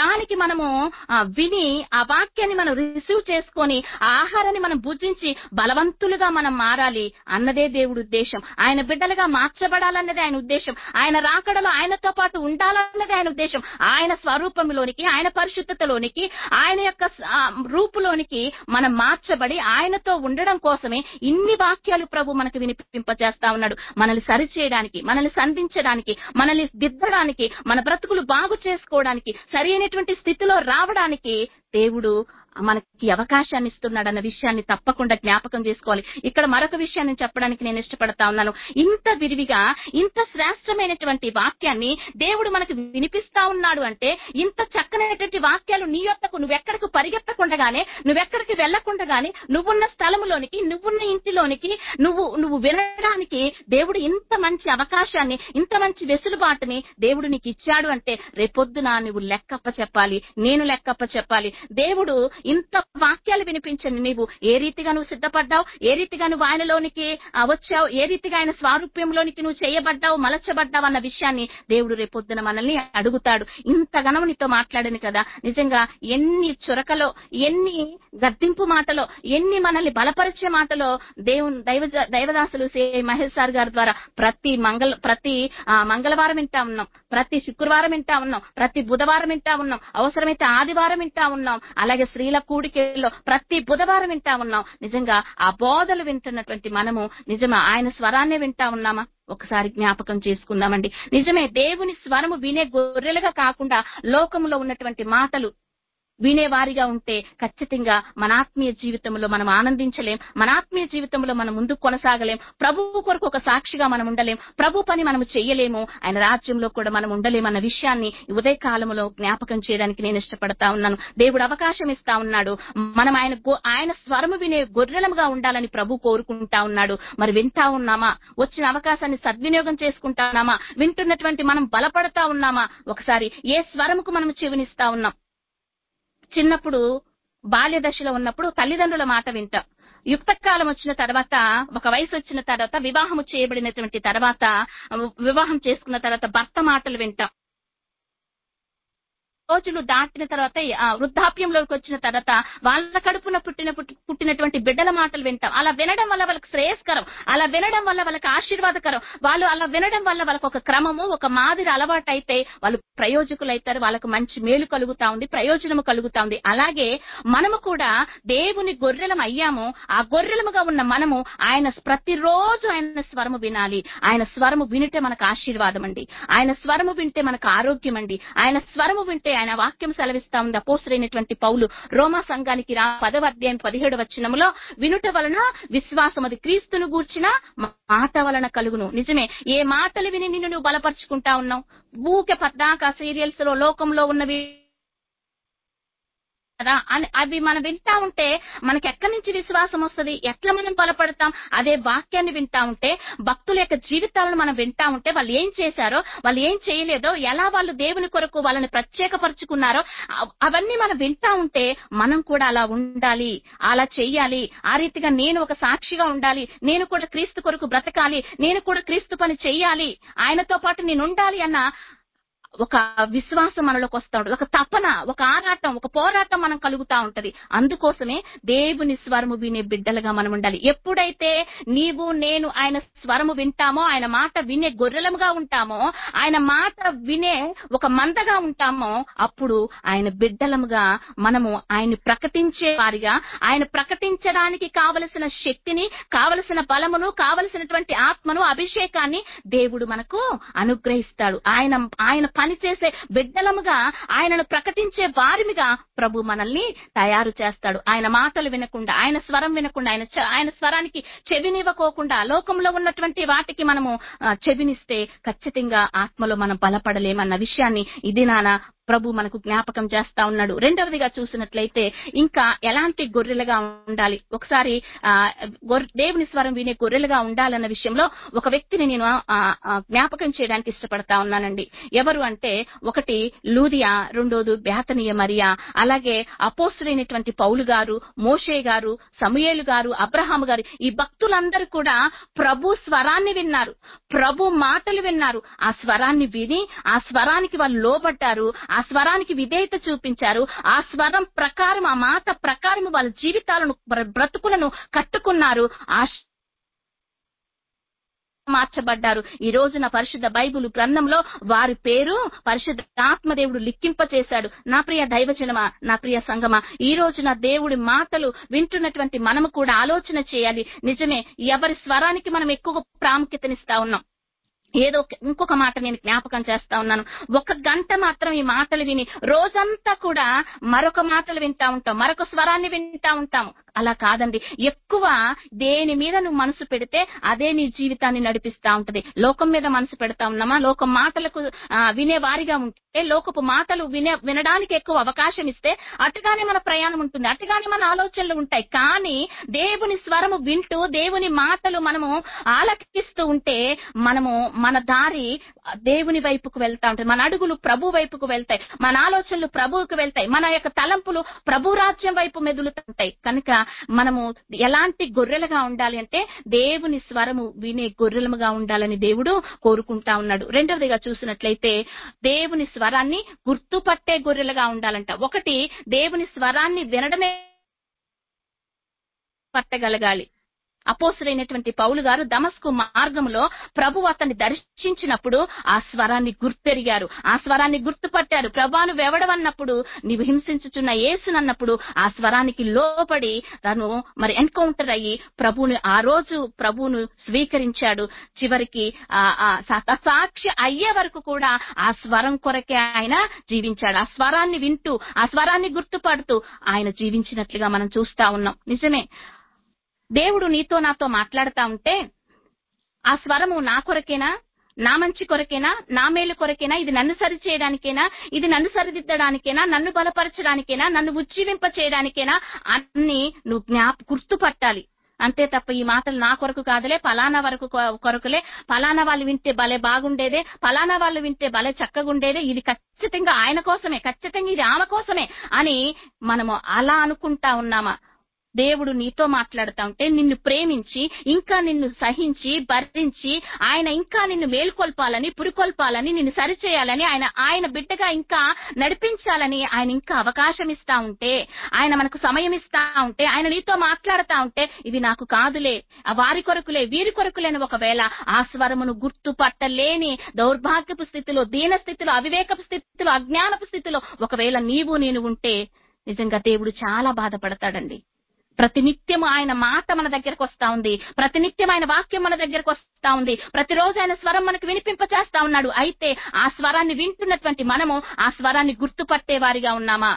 మనము ఆ, విని ఆ వాక్యాన్ని మనం రిసీవ్ చేసుకొని ఆ ఆహారాన్ని మనం భుజించి బలవంతులుగా మనం మారాలి అన్నదే దేవుడి ఉద్దేశం ఆయన బిడ్డలుగా మార్చబడాలన్నదే ఆయన ఉద్దేశం ఆయన రాకడలో ఆయనతో పాటు ఉండాలన్నదే ఆయన ఉద్దేశం ఆయన స్వరూపంలోనికి ఆయన పరిశుద్ధతలోనికి ఆయన యొక్క ఆ, రూపులోనికి మనం మార్చబడి ఆయనతో ఉండడం కోసమే ఇన్ని వాక్యాలు ప్రభు మనకు వినిపింపజేస్తా ఉన్నాడు మనల్ని సరిచేయడానికి మనల్ని సంధించడానికి మనల్ని దిద్దడానికి మన బ్రతుకులు బాగు చేసుకోవడానికి సరి అయినటువంటి స్థితిలో రావడానికి దేవుడు మనకి అవకాశాన్ని ఇస్తున్నాడు అన్న విషయాన్ని తప్పకుండా జ్ఞాపకం చేసుకోవాలి ఇక్కడ మరొక విషయాన్ని చెప్పడానికి నేను ఇష్టపడతా ఉన్నాను ఇంత విరివిగా ఇంత శ్రేష్టమైనటువంటి వాక్యాన్ని దేవుడు మనకు వినిపిస్తా ఉన్నాడు అంటే ఇంత చక్కనైనటువంటి వాక్యాలు నీ యొక్కకు నువ్వెక్కడికి పరిగెత్తకుండగానే నువ్వెక్కడికి వెళ్లకుండగానే నువ్వున్న స్థలములోనికి నువ్వున్న ఇంటిలోనికి నువ్వు నువ్వు వినడానికి దేవుడు ఇంత మంచి అవకాశాన్ని ఇంత మంచి వెసులుబాటుని దేవుడు నీకు ఇచ్చాడు అంటే రేపొద్దున నువ్వు లెక్కప్ప చెప్పాలి నేను లెక్కప్ప చెప్పాలి దేవుడు ఇంత వాక్యాలు వినిపించండి నీవు ఏ రీతిగా నువ్వు సిద్ధపడ్డావు ఏ రీతిగా నువ్వు ఆయనలోనికి ఆ, వచ్చావు ఏ రీతిగా ఆయన స్వారూప్యంలోనికి నువ్వు చేయబడ్డావు మలచబడ్డావు అన్న విషయాన్ని దేవుడు రేపొద్దున మనల్ని అడుగుతాడు ఇంతగానో నీతో మాట్లాడాను కదా నిజంగా ఎన్ని చురకలో ఎన్ని గద్దింపు మాటలో ఎన్ని మనల్ని బలపరిచే మాటలో దేవుని దైవ దైవదాసులు సి మహేష్ సార్ గారి ద్వారా ప్రతి మంగళ ప్రతి ఆ, మంగళవారం వింటా ఉన్నాం ప్రతి శుక్రవారం వింటా ఉన్నాం ప్రతి బుధవారం వింటా ఉన్నాం అవసరమైతే ఆదివారం వింటా ఉన్నాం అలాగే స్త్రీల కూడికల్లో ప్రతి బుధవారం వింటా ఉన్నాం నిజంగా ఆ బోధలు వింటున్నటువంటి మనము నిజమా ఆయన స్వరాన్నే వింటా ఉన్నామా ఒకసారి జ్ఞాపకం చేసుకుందామండి నిజమే దేవుని స్వరము వినే గొర్రెలుగా కాకుండా లోకంలో ఉన్నటువంటి మాటలు వినేవారిగా ఉంటే ఖచ్చితంగా మన ఆత్మీయ జీవితంలో మనం ఆనందించలేం మన ఆత్మీయ జీవితంలో మనం ముందుకు కొనసాగలేం ప్రభువు కొరకు ఒక సాక్షిగా మనం ఉండలేం ప్రభు పని మనం చెయ్యలేము ఆయన రాజ్యంలో కూడా మనం ఉండలేం అన్న విషయాన్ని ఈ ఉదయ కాలంలో జ్ఞాపకం చేయడానికి నేను ఇష్టపడతా ఉన్నాను దేవుడు అవకాశం ఇస్తా ఉన్నాడు మనం ఆయన గొ- ఆయన స్వరము వినే గొర్రెలముగా ఉండాలని ప్రభు కోరుకుంటా ఉన్నాడు మరి వింటా ఉన్నామా వచ్చిన అవకాశాన్ని సద్వినియోగం చేసుకుంటా ఉన్నామా వింటున్నటువంటి మనం బలపడతా ఉన్నామా ఒకసారి ఏ స్వరముకు మనం చెవినిస్తా ఉన్నాం చిన్నప్పుడు బాల్య దశలో ఉన్నప్పుడు తల్లిదండ్రుల మాట వింటాం యుక్త కాలం వచ్చిన తర్వాత ఒక వయసు వచ్చిన తర్వాత వివాహం చేయబడినటువంటి తర్వాత వివాహం చేసుకున్న తర్వాత భర్త మాటలు వింటాం రోజులు దాటిన తర్వాత ఆ వృద్ధాప్యంలోకి వచ్చిన తర్వాత వాళ్ళ కడుపున పుట్టిన పుట్టి- పుట్టినటువంటి బిడ్డల మాటలు వింటాం అలా వినడం వల్ల వాళ్ళకి శ్రేయస్కరం అలా వినడం వల్ల వాళ్ళకి ఆశీర్వాదకరం వాళ్ళు అలా వినడం వల్ల వాళ్ళకి ఒక క్రమము ఒక మాదిరి అలవాటు అయితే వాళ్ళు ప్రయోజకులు అవుతారు వాళ్ళకు మంచి మేలు కలుగుతా ఉంది ప్రయోజనము కలుగుతా ఉంది అలాగే మనము కూడా దేవుని గొర్రెలం అయ్యాము ఆ గొర్రెలముగా ఉన్న మనము ఆయన ప్రతిరోజు ఆయన స్వరము వినాలి ఆయన స్వరము వినిటే మనకు ఆశీర్వాదం అండి ఆయన స్వరము వింటే మనకు ఆరోగ్యం అండి ఆయన స్వరము వింటే ఆయన వాక్యం సెలవిస్తా ఉంది అపోసరైనటువంటి పౌలు రోమా సంఘానికి రా పదవ అధ్యాయం పదిహేడు వచనములో వినుట వలన విశ్వాసం అది క్రీస్తును గూర్చిన మాట వలన కలుగును నిజమే ఏ మాటలు విని నిన్ను నువ్వు బలపరుచుకుంటా ఉన్నావు ఊకే పద్దాక సీరియల్స్ లో లోకంలో ఉన్నవి కదా అని- అవి మనం వింటా ఉంటే మనకి ఎక్కడి నుంచి విశ్వాసం వస్తుంది ఎట్లా మనం బలపడతాం అదే వాక్యాన్ని వింటా ఉంటే భక్తుల యొక్క జీవితాలను మనం వింటా ఉంటే వాళ్ళు ఏం చేశారో వాళ్ళు ఏం చేయలేదో ఎలా వాళ్ళు దేవుని కొరకు వాళ్ళని ప్రత్యేకపరుచుకున్నారో అవ్- అవన్నీ మనం వింటా ఉంటే మనం కూడా అలా ఉండాలి అలా చెయ్యాలి ఆ రీతిగా నేను ఒక సాక్షిగా ఉండాలి నేను కూడా క్రీస్తు కొరకు బ్రతకాలి నేను కూడా క్రీస్తు పని చెయ్యాలి ఆయనతో పాటు నేను ఉండాలి అన్న ఒక విశ్వాసం మనలోకి వస్తా ఉంటుంది ఒక తపన ఒక ఆరాటం ఒక పోరాటం మనం కలుగుతా ఉంటది అందుకోసమే దేవుని స్వరము వినే బిడ్డలుగా మనం ఉండాలి ఎప్పుడైతే నీవు నేను ఆయన స్వరము వింటామో ఆయన మాట వినే గొర్రెలముగా ఉంటామో ఆయన మాట వినే ఒక మందగా ఉంటామో అప్పుడు ఆయన బిడ్డలముగా మనము ఆయన్ని ప్రకటించే వారిగా ఆయన ప్రకటించడానికి కావలసిన శక్తిని కావలసిన బలమును కావలసినటువంటి ఆత్మను అభిషేకాన్ని దేవుడు మనకు అనుగ్రహిస్తాడు ఆయన ఆయన పనిచేసే బిడ్డలముగా ఆయనను ప్రకటించే వారిమిగా ప్రభు మనల్ని తయారు చేస్తాడు ఆయన మాటలు వినకుండా ఆయన స్వరం వినకుండా ఆయన చ- ఆయన స్వరానికి చెవినివ్వకోకుండా లోకంలో ఉన్నటువంటి వాటికి మనము ఆ, చెవినిస్తే ఖచ్చితంగా ఆత్మలో మనం బలపడలేమన్న విషయాన్ని ఇది నాన్న ప్రభు మనకు జ్ఞాపకం చేస్తా ఉన్నాడు రెండవదిగా చూసినట్లయితే ఇంకా ఎలాంటి గొర్రెలుగా ఉండాలి ఒకసారి ఆ గొర్రె- దేవుని స్వరం వినే గొర్రెలుగా ఉండాలన్న విషయంలో ఒక వ్యక్తిని నేను ఆ, ఆ, జ్ఞాపకం చేయడానికి ఇష్టపడతా ఉన్నానండి ఎవరు అంటే ఒకటి లూదియా రెండోది బేతనీయ మరియా అలాగే అపోస్తులైనటువంటి పౌలు గారు మోషే గారు సమూయేలు గారు అబ్రహాము గారు ఈ భక్తులందరూ కూడా ప్రభు స్వరాన్ని విన్నారు ప్రభు మాటలు విన్నారు ఆ స్వరాన్ని విని ఆ స్వరానికి వాళ్ళు లోబడ్డారు ఆ ఆ స్వరానికి విధేయత చూపించారు ఆ స్వరం ప్రకారం ఆ మాట ప్రకారం వాళ్ళ జీవితాలను బ్ర- బ్రతుకులను కట్టుకున్నారు ఆ మార్చబడ్డారు ఈ రోజున పరిశుద్ధ బైబిల్ గ్రంథంలో వారి పేరు పరిశుద్ధ ఆత్మదేవుడు లిక్కింప చేశాడు నా ప్రియ దైవజనమా నా ప్రియ సంగమా ఈ రోజున దేవుడి మాటలు వింటున్నటువంటి మనము కూడా ఆలోచన చేయాలి నిజమే ఎవరి స్వరానికి మనం ఎక్కువ ప్రాముఖ్యతనిస్తా ఉన్నాం ఏదో ఒక- ఇంకొక మాట నేను జ్ఞాపకం చేస్తా ఉన్నాను ఒక గంట మాత్రం ఈ మాటలు విని రోజంతా కూడా మరొక మాటలు వింటా ఉంటాం మరొక స్వరాన్ని వింటా ఉంటాము అలా కాదండి ఎక్కువ దేని మీద నువ్వు మనసు పెడితే అదే నీ జీవితాన్ని నడిపిస్తా ఉంటది లోకం మీద మనసు పెడతా ఉన్నామా లోకం మాటలకు ఆ, వినే వారిగా ఉంటే లోకపు మాటలు వినే వినడానికి ఎక్కువ అవకాశం ఇస్తే అటుగానే మన ప్రయాణం ఉంటుంది అటుగానే మన ఆలోచనలు ఉంటాయి కానీ దేవుని స్వరము వింటూ దేవుని మాటలు మనము ఆలకిస్తూ ఉంటే మనము మన దారి దేవుని వైపుకు వెళ్తా ఉంటుంది మన అడుగులు ప్రభు వైపుకు వెళ్తాయి మన ఆలోచనలు ప్రభువుకు వెళ్తాయి మన యొక్క తలంపులు ప్రభు రాజ్యం వైపు మెదులుతుంటాయి కనుక మనము ఎలాంటి గొర్రెలుగా ఉండాలి అంటే దేవుని స్వరము వినే గొర్రెలముగా ఉండాలని దేవుడు కోరుకుంటా ఉన్నాడు రెండవదిగా చూసినట్లయితే దేవుని స్వరాన్ని గుర్తుపట్టే గొర్రెలుగా ఉండాలంట ఒకటి దేవుని స్వరాన్ని వినడమే పట్టగలగాలి అపోసులైనటువంటి పౌలు గారు దమస్కు మార్గంలో ప్రభు అతన్ని దర్శించినప్పుడు ఆ స్వరాన్ని గుర్తెరిగారు ఆ స్వరాన్ని గుర్తుపట్టారు ప్రభాను వెవడవన్నప్పుడు నీవు హింసించుచున్న యేసునన్నప్పుడు ఆ స్వరానికి లోపడి తను మరి ఎన్కౌంటర్ అయ్యి ప్రభువుని ఆ రోజు ప్రభువును స్వీకరించాడు చివరికి ఆ ఆ సా- సాక్షి అయ్యే వరకు కూడా ఆ స్వరం కొరకే ఆయన జీవించాడు ఆ స్వరాన్ని వింటూ ఆ స్వరాన్ని గుర్తుపడుతూ ఆయన జీవించినట్లుగా మనం చూస్తా ఉన్నాం నిజమే దేవుడు నీతో నాతో మాట్లాడుతా ఉంటే ఆ స్వరము నా కొరకేనా నా మంచి కొరకేనా నా మేలు కొరకేనా ఇది నన్ను సరి చేయడానికేనా ఇది నన్ను సరిదిద్దడానికేనా నన్ను బలపరచడానికేనా నన్ను ఉజ్జీవింప చేయడానికేనా అన్ని నువ్వు జ్ఞాప గుర్తుపట్టాలి అంతే తప్ప ఈ మాటలు నా కొరకు కాదులే పలానా వరకు కొ- కొరకులే పలానా వాళ్ళు వింటే భలే బాగుండేదే పలానా వాళ్ళు వింటే భలే చక్కగుండేదే ఇది ఖచ్చితంగా ఆయన కోసమే ఖచ్చితంగా ఇది ఆమె కోసమే అని మనము అలా అనుకుంటా ఉన్నామా దేవుడు నీతో మాట్లాడుతా ఉంటే నిన్ను ప్రేమించి ఇంకా నిన్ను సహించి భరించి ఆయన ఇంకా నిన్ను మేల్కొల్పాలని పురికొల్పాలని నిన్ను సరిచేయాలని ఆయన ఆయన బిడ్డగా ఇంకా నడిపించాలని ఆయన ఇంకా అవకాశం ఇస్తా ఉంటే ఆయన మనకు సమయం ఇస్తా ఉంటే ఆయన నీతో మాట్లాడుతా ఉంటే ఇవి నాకు కాదులే ఆ వారి కొరకులే వీరి కొరకులేని ఒకవేళ ఆ స్వరమును గుర్తుపట్టలేని దౌర్భాగ్యపు స్థితిలో దీన స్థితిలో అవివేకపు స్థితిలో అజ్ఞానపు స్థితిలో ఒకవేళ నీవు నేను ఉంటే నిజంగా దేవుడు చాలా బాధపడతాడండి ప్రతినిత్యం ఆయన మాట మన దగ్గరకు వస్తా ఉంది ప్రతినిత్యం ఆయన వాక్యం మన దగ్గరకు వస్తా ఉంది ప్రతిరోజు ఆయన స్వరం మనకు వినిపింప చేస్తా ఉన్నాడు అయితే ఆ స్వరాన్ని వింటున్నటువంటి మనము ఆ స్వరాన్ని గుర్తుపట్టే వారిగా ఉన్నామా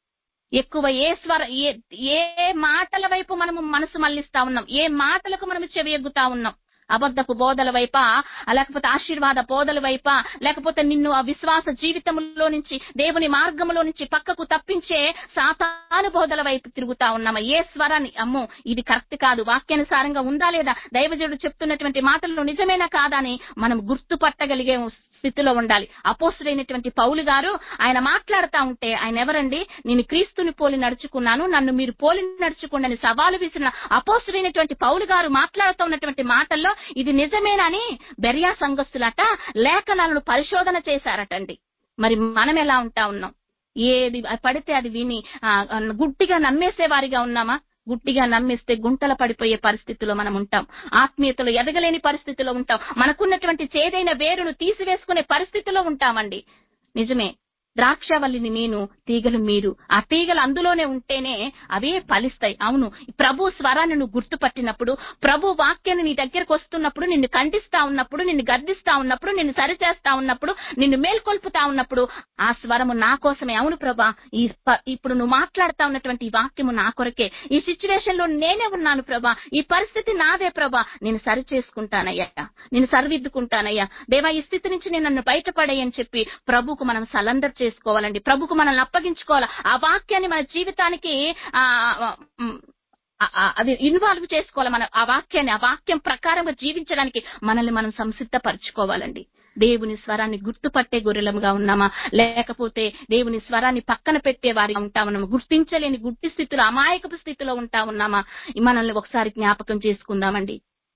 ఎక్కువ ఏ స్వర ఏ ఏ మాటల వైపు మనము మనసు మళ్లిస్తా ఉన్నాం ఏ మాటలకు మనము చెవి ఎగ్గుతా ఉన్నాం అబద్ధపు బోధల వైపా లేకపోతే ఆశీర్వాద బోధల వైపా లేకపోతే నిన్ను ఆ విశ్వాస జీవితంలో నుంచి దేవుని మార్గంలో నుంచి పక్కకు తప్పించే సాతాను బోధల వైపు తిరుగుతా ఉన్నామా ఏ స్వరాన్ని అమ్మో ఇది కరెక్ట్ కాదు వాక్యానుసారంగా ఉందా లేదా దైవజుడు చెప్తున్నటువంటి మాటలు నిజమేనా కాదా అని మనం గుర్తుపట్టగలిగే స్థితిలో ఉండాలి అపోసుడైనటువంటి పౌలు గారు ఆయన మాట్లాడుతా ఉంటే ఆయన ఎవరండి నేను క్రీస్తుని పోలి నడుచుకున్నాను నన్ను మీరు పోలి నడుచుకోండి సవాలు విసిరిన అపోసుడైనటువంటి పౌలు గారు మాట్లాడుతూ ఉన్నటువంటి మాటల్లో ఇది నిజమేనని బెరియా సంఘస్థులట లేఖనాలను పరిశోధన చేశారటండి మరి మనం ఎలా ఉంటా ఉన్నాం ఏది పడితే అది విని ఆ, గుడ్డిగా నమ్మేసే వారిగా ఉన్నామా గుడ్డిగా నమ్మిస్తే గుంటల పడిపోయే పరిస్థితిలో మనం ఉంటాం ఆత్మీయతలో ఎదగలేని పరిస్థితిలో ఉంటాం మనకున్నటువంటి చేదైన వేరును తీసివేసుకునే పరిస్థితిలో ఉంటామండి నిజమే ద్రాక్షవల్లిని నేను తీగలు మీరు ఆ తీగలు అందులోనే ఉంటేనే అవే ఫలిస్తాయి అవును ప్రభు స్వరాన్ని నువ్వు గుర్తుపట్టినప్పుడు ప్రభు వాక్యాన్ని నీ దగ్గరకు వస్తున్నప్పుడు నిన్ను ఖండిస్తా ఉన్నప్పుడు నిన్ను గర్దిస్తా ఉన్నప్పుడు నిన్ను సరిచేస్తా ఉన్నప్పుడు నిన్ను మేల్కొల్పుతా ఉన్నప్పుడు ఆ స్వరము నా కోసమే అవును ప్రభా ఈ ప- ఇప్పుడు నువ్వు మాట్లాడుతా ఉన్నటువంటి ఈ వాక్యము నా కొరకే ఈ సిచ్యువేషన్ లో నేనే ఉన్నాను ప్రభా ఈ పరిస్థితి నాదే ప్రభా నేను సరి చేసుకుంటానయ్యా నేను సరిదిద్దుకుంటానయ్యా దేవా ఈ స్థితి నుంచి నేను నన్ను బయటపడేయని చెప్పి ప్రభుకు మనం సలందర్ చేసుకోవాలండి ప్రభుకు మనల్ని అప్పగించుకోవాలి ఆ వాక్యాన్ని మన జీవితానికి ఆ ఆ, ఉమ్, ఆ- ఆ- అది ఇన్వాల్వ్ చేసుకోవాలి మన ఆ వాక్యాన్ని ఆ వాక్యం ప్రకారంగా జీవించడానికి మనల్ని మనం సంసిద్ధపరచుకోవాలండి దేవుని స్వరాన్ని గుర్తుపట్టే గొర్రెలముగా ఉన్నామా లేకపోతే దేవుని స్వరాన్ని పక్కన పెట్టే వారిగా ఉంటా ఉన్నామా గుర్తించలేని గుడ్డి స్థితిలో అమాయకపు స్థితిలో ఉంటా ఉన్నామా మనల్ని ఒకసారి జ్ఞాపకం చేసుకుందామండి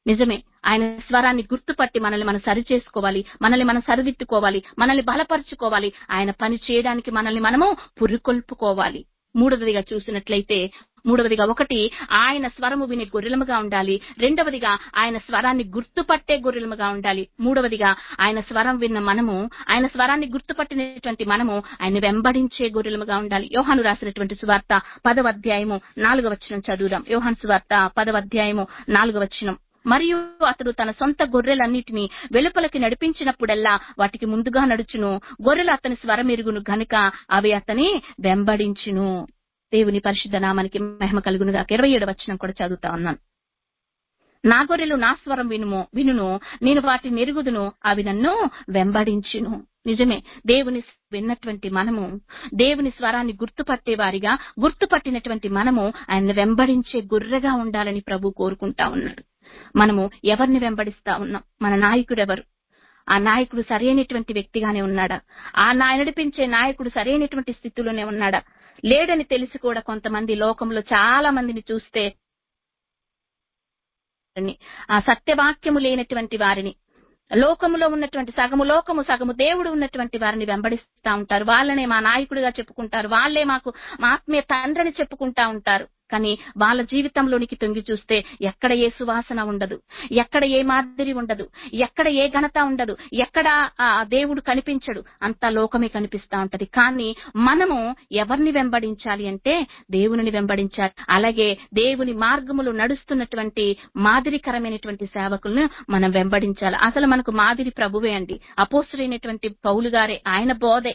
నిజమే ఆయన స్వరాన్ని గుర్తుపట్టి మనల్ని మనం సరి చేసుకోవాలి మనల్ని మనం సరిదిద్దుకోవాలి మనల్ని బలపరుచుకోవాలి ఆయన పని చేయడానికి మనల్ని మనము పురికొల్పుకోవాలి మూడవదిగా చూసినట్లయితే మూడవదిగా ఒకటి ఆయన స్వరము వినే గొర్రెలముగా ఉండాలి రెండవదిగా ఆయన స్వరాన్ని గుర్తుపట్టే గొర్రెలముగా ఉండాలి మూడవదిగా ఆయన స్వరం విన్న మనము ఆయన స్వరాన్ని గుర్తుపట్టినటువంటి మనము ఆయన వెంబడించే గొర్రెలముగా ఉండాలి యోహాను రాసినటువంటి సువార్త పదవ అధ్యాయము నాలుగవ వచనం చదువుదాం యోహాను సువార్త పదవ అధ్యాయము నాలుగవ వచనం మరియు అతడు తన సొంత గొర్రెలన్నిటిని వెలుపలకి నడిపించినప్పుడల్లా వాటికి ముందుగా నడుచును గొర్రెలు అతని స్వరమెరుగును గనుక అవి అతని వెంబడించును దేవుని పరిశుద్ధ నామానికి మహిమ కలుగునుగా ఇరవై ఏడు వచనం కూడా చదువుతా ఉన్నాను నా గొర్రెలు నా స్వరం వినుము వినును నేను వాటిని ఎరుగుదును అవి నన్ను వెంబడించును నిజమే దేవుని విన్నటువంటి మనము దేవుని స్వరాన్ని గుర్తుపట్టే వారిగా గుర్తుపట్టినటువంటి మనము ఆయన వెంబడించే గుర్రెగా ఉండాలని ప్రభు కోరుకుంటా ఉన్నాడు మనము ఎవరిని వెంబడిస్తా ఉన్నాం మన నాయకుడు ఎవరు ఆ నాయకుడు సరైనటువంటి వ్యక్తిగానే ఉన్నాడా ఆ నాయ నడిపించే నాయకుడు సరైనటువంటి స్థితిలోనే ఉన్నాడా లేడని తెలిసి కూడా కొంతమంది లోకంలో చాలా మందిని చూస్తే ఆ సత్యవాక్యము లేనటువంటి వారిని లోకములో ఉన్నటువంటి సగము లోకము సగము దేవుడు ఉన్నటువంటి వారిని వెంబడిస్తా ఉంటారు వాళ్ళనే మా నాయకుడిగా చెప్పుకుంటారు వాళ్ళే మాకు మా ఆత్మీయ తండ్రిని చెప్పుకుంటా ఉంటారు కానీ వాళ్ళ జీవితంలోనికి తొంగి చూస్తే ఎక్కడ ఏ సువాసన ఉండదు ఎక్కడ ఏ మాదిరి ఉండదు ఎక్కడ ఏ ఘనత ఉండదు ఎక్కడ ఆ దేవుడు కనిపించడు అంతా లోకమే కనిపిస్తా ఉంటది కానీ మనము ఎవరిని వెంబడించాలి అంటే దేవుని వెంబడించాలి అలాగే దేవుని మార్గములు నడుస్తున్నటువంటి మాదిరికరమైనటువంటి సేవకులను మనం వెంబడించాలి అసలు మనకు మాదిరి ప్రభువే అండి అపోసుడైనటువంటి పౌలు గారే ఆయన బోధే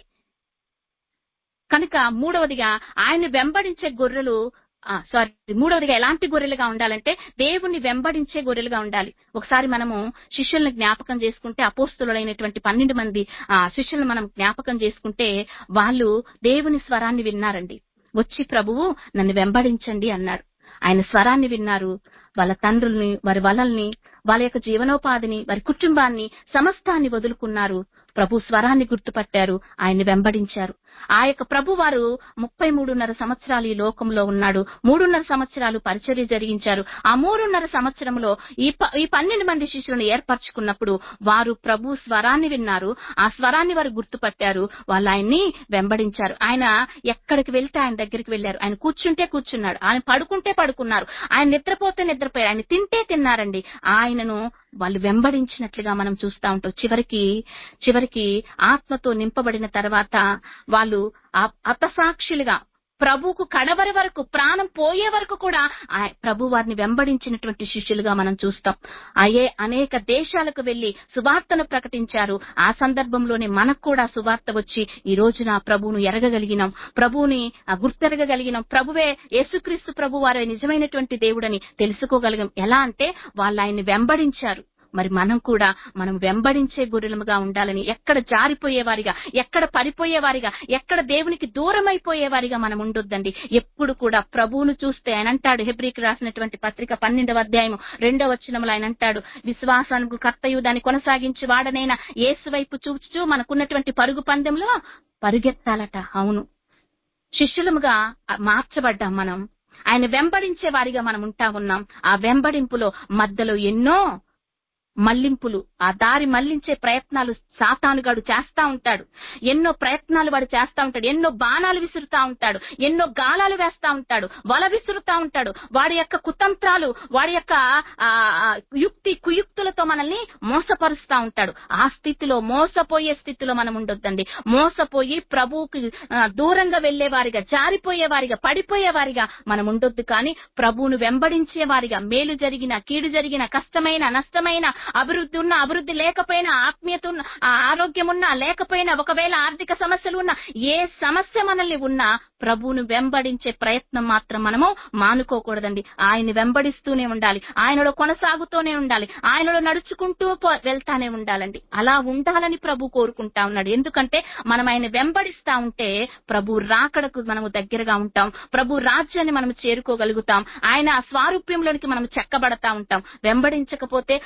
కనుక మూడవదిగా ఆయన వెంబడించే గొర్రెలు సారీ మూడవదిగా ఎలాంటి గొర్రెలుగా ఉండాలంటే దేవుణ్ణి వెంబడించే గొర్రెలుగా ఉండాలి ఒకసారి మనము శిష్యుల్ని జ్ఞాపకం చేసుకుంటే అపోస్తులైనటువంటి పన్నెండు మంది ఆ శిష్యులను మనం జ్ఞాపకం చేసుకుంటే వాళ్ళు దేవుని స్వరాన్ని విన్నారండి వచ్చి ప్రభువు నన్ను వెంబడించండి అన్నారు ఆయన స్వరాన్ని విన్నారు వాళ్ళ తండ్రుల్ని వారి వలల్ని వాళ్ళ యొక్క జీవనోపాధిని వారి కుటుంబాన్ని సమస్తాన్ని వదులుకున్నారు ప్రభు స్వరాన్ని గుర్తుపట్టారు ఆయన్ని వెంబడించారు ఆ యొక్క ప్రభు వారు ముప్పై మూడున్నర సంవత్సరాలు ఈ లోకంలో ఉన్నాడు మూడున్నర సంవత్సరాలు పరిచర్య జరిగించారు ఆ మూడున్నర సంవత్సరంలో ఈ ఈ పన్నెండు మంది శిష్యులను ఏర్పరచుకున్నప్పుడు వారు ప్రభు స్వరాన్ని విన్నారు ఆ స్వరాన్ని వారు గుర్తుపట్టారు వాళ్ళు ఆయన్ని వెంబడించారు ఆయన ఎక్కడికి వెళ్తే ఆయన దగ్గరికి వెళ్ళారు ఆయన కూర్చుంటే కూర్చున్నాడు ఆయన పడుకుంటే పడుకున్నారు ఆయన నిద్రపోతే నిద్రపోయారు ఆయన తింటే తిన్నారండి ఆయనను వాళ్ళు వెంబడించినట్లుగా మనం చూస్తా ఉంటాం చివరికి చివరికి ఆత్మతో నింపబడిన తర్వాత వాళ్ళు అతసాక్షులుగా ప్రభుకు కడవరి వరకు ప్రాణం పోయే వరకు కూడా ప్రభు వారిని వెంబడించినటువంటి శిష్యులుగా మనం చూస్తాం అయ్యే అనేక దేశాలకు వెళ్లి సువార్తను ప్రకటించారు ఆ సందర్భంలోనే మనకు కూడా సువార్త వచ్చి ఈ రోజున ప్రభువును ఎరగగలిగినాం ప్రభువుని గుర్తెరగగలిగినాం ప్రభువే యేసుక్రీస్తు ప్రభు వారి నిజమైనటువంటి దేవుడని తెలుసుకోగలిగాం ఎలా అంటే వాళ్ళు ఆయన్ని వెంబడించారు మరి మనం కూడా మనం వెంబడించే గొర్రెలముగా ఉండాలని ఎక్కడ జారిపోయేవారిగా ఎక్కడ పడిపోయేవారిగా ఎక్కడ దేవునికి దూరం అయిపోయేవారిగా మనం ఉండొద్దండి ఎప్పుడు కూడా ప్రభువును చూస్తే ఆయన అంటాడు హెబ్రికి రాసినటువంటి పత్రిక పన్నెండవ అధ్యాయం రెండవ వచనములు ఆయన అంటాడు విశ్వాసానికి కర్తయు దాన్ని కొనసాగించి వాడనైనా ఏసు వైపు చూచుచూ మనకున్నటువంటి పరుగు పందెంలో పరుగెత్తాలట అవును శిష్యులముగా మార్చబడ్డాం మనం ఆయన వెంబడించే వారిగా మనం ఉంటా ఉన్నాం ఆ వెంబడింపులో మధ్యలో ఎన్నో మళ్లింపులు ఆ దారి మళ్లించే ప్రయత్నాలు సాతానుగాడు చేస్తా ఉంటాడు ఎన్నో ప్రయత్నాలు వాడు చేస్తా ఉంటాడు ఎన్నో బాణాలు విసురుతా ఉంటాడు ఎన్నో గాలాలు వేస్తా ఉంటాడు వల విసురుతా ఉంటాడు వాడి యొక్క కుతంత్రాలు వాడి యొక్క యుక్తి కుయుక్తులతో మనల్ని మోసపరుస్తా ఉంటాడు ఆ స్థితిలో మోసపోయే స్థితిలో మనం ఉండొద్దండి మోసపోయి ప్రభువుకి దూరంగా వెళ్లే వారిగా జారిపోయే వారిగా పడిపోయే వారిగా మనం ఉండొద్దు కానీ ప్రభువును వెంబడించే వారిగా మేలు జరిగిన కీడు జరిగిన కష్టమైన నష్టమైన అభివృద్ధి ఉన్న అభివృద్ధి లేకపోయినా ఆత్మీయత ఉన్న ఆరోగ్యం ఉన్నా లేకపోయినా ఒకవేళ ఆర్థిక సమస్యలు ఉన్నా ఏ సమస్య మనల్ని ఉన్నా ప్రభువును వెంబడించే ప్రయత్నం మాత్రం మనము మానుకోకూడదండి ఆయన్ని వెంబడిస్తూనే ఉండాలి ఆయనలో కొనసాగుతూనే ఉండాలి ఆయనలో నడుచుకుంటూ వెళ్తానే ఉండాలండి అలా ఉండాలని ప్రభు కోరుకుంటా ఉన్నాడు ఎందుకంటే మనం ఆయన వెంబడిస్తా ఉంటే ప్రభు రాకడకు మనము దగ్గరగా ఉంటాం ప్రభు రాజ్యాన్ని మనం చేరుకోగలుగుతాం ఆయన స్వారూప్యంలోనికి మనం చెక్కబడతా ఉంటాం వెంబడించకపోతే ఆగిపో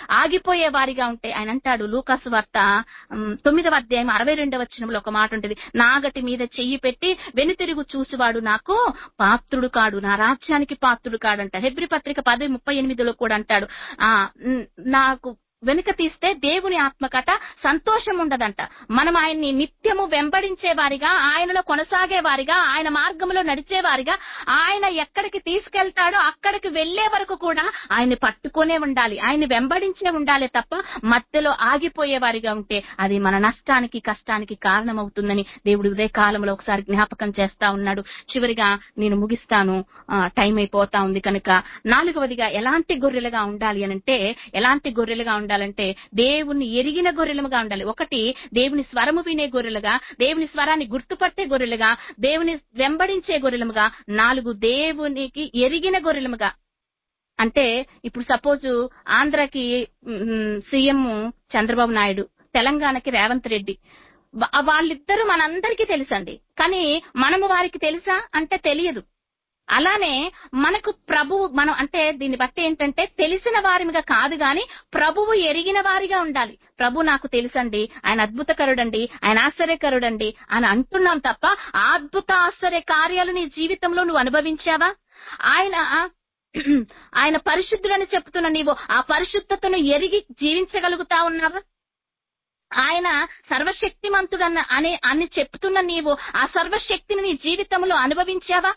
ఆగిపోయే వారిగా ఉంటే ఆయన అంటాడు లూకాసు వార్త ఉమ్, తొమ్మిదవ అధ్యాయం అరవై రెండవ వచనంలో ఒక మాట ఉంటుంది నాగటి మీద చెయ్యి పెట్టి వెనుతిరుగు చూసివాడు నాకు పాత్రుడు కాడు నా రాజ్యానికి పాత్రుడు కాడంట హెబ్రి పత్రిక పది ముప్పై ఎనిమిదిలో కూడా అంటాడు ఆ ఉమ్, నాకు వెనుక తీస్తే దేవుని ఆత్మకట సంతోషం ఉండదంట మనం ఆయన్ని నిత్యము వెంబడించే వారిగా ఆయనలో కొనసాగే వారిగా ఆయన మార్గంలో నడిచే వారిగా ఆయన ఎక్కడికి తీసుకెళ్తాడో అక్కడికి వెళ్లే వరకు కూడా ఆయన్ని పట్టుకునే ఉండాలి ఆయన్ని వెంబడించే ఉండాలి తప్ప మధ్యలో ఆగిపోయే వారిగా ఉంటే అది మన నష్టానికి కష్టానికి కారణమవుతుందని దేవుడు ఉదయ కాలంలో ఒకసారి జ్ఞాపకం చేస్తా ఉన్నాడు చివరిగా నేను ముగిస్తాను ఆ, టైం అయిపోతా ఉంది కనుక నాలుగవదిగా ఎలాంటి గొర్రెలుగా ఉండాలి అనంటే ఎలాంటి గొర్రెలుగా ఉండాలంటే దేవుని ఎరిగిన గొర్రెలుగా ఉండాలి ఒకటి దేవుని స్వరము వినే గొర్రెలుగా దేవుని స్వరాన్ని గుర్తుపట్టే గొర్రెలుగా దేవుని వెంబడించే గొర్రెలుగా నాలుగు దేవునికి ఎరిగిన గొర్రెలుగా అంటే ఇప్పుడు సపోజ్ ఆంధ్రాకి సీఎం చంద్రబాబు నాయుడు తెలంగాణకి రేవంత్ రెడ్డి వా- వాళ్ళిద్దరూ మనందరికీ తెలుసండి కానీ మనము వారికి తెలుసా అంటే తెలియదు అలానే మనకు ప్రభువు మనం అంటే దీన్ని బట్టి ఏంటంటే తెలిసిన వారిగా కాదు గాని ప్రభువు ఎరిగిన వారిగా ఉండాలి ప్రభు నాకు తెలుసండి ఆయన అద్భుతకరుడండి ఆయన ఆశ్చర్యకరుడండి అని అంటున్నాం తప్ప ఆ అద్భుత ఆశ్చర్య కార్యాలు నీ జీవితంలో నువ్వు అనుభవించావా ఆయన ఆయన పరిశుద్ధులని చెప్తున్న నీవు ఆ పరిశుద్ధతను ఎరిగి జీవించగలుగుతా ఉన్నావా ఆయన సర్వశక్తిమంతుడన్న అనే అని చెప్తున్న నీవు ఆ సర్వశక్తిని నీ జీవితంలో అనుభవించావా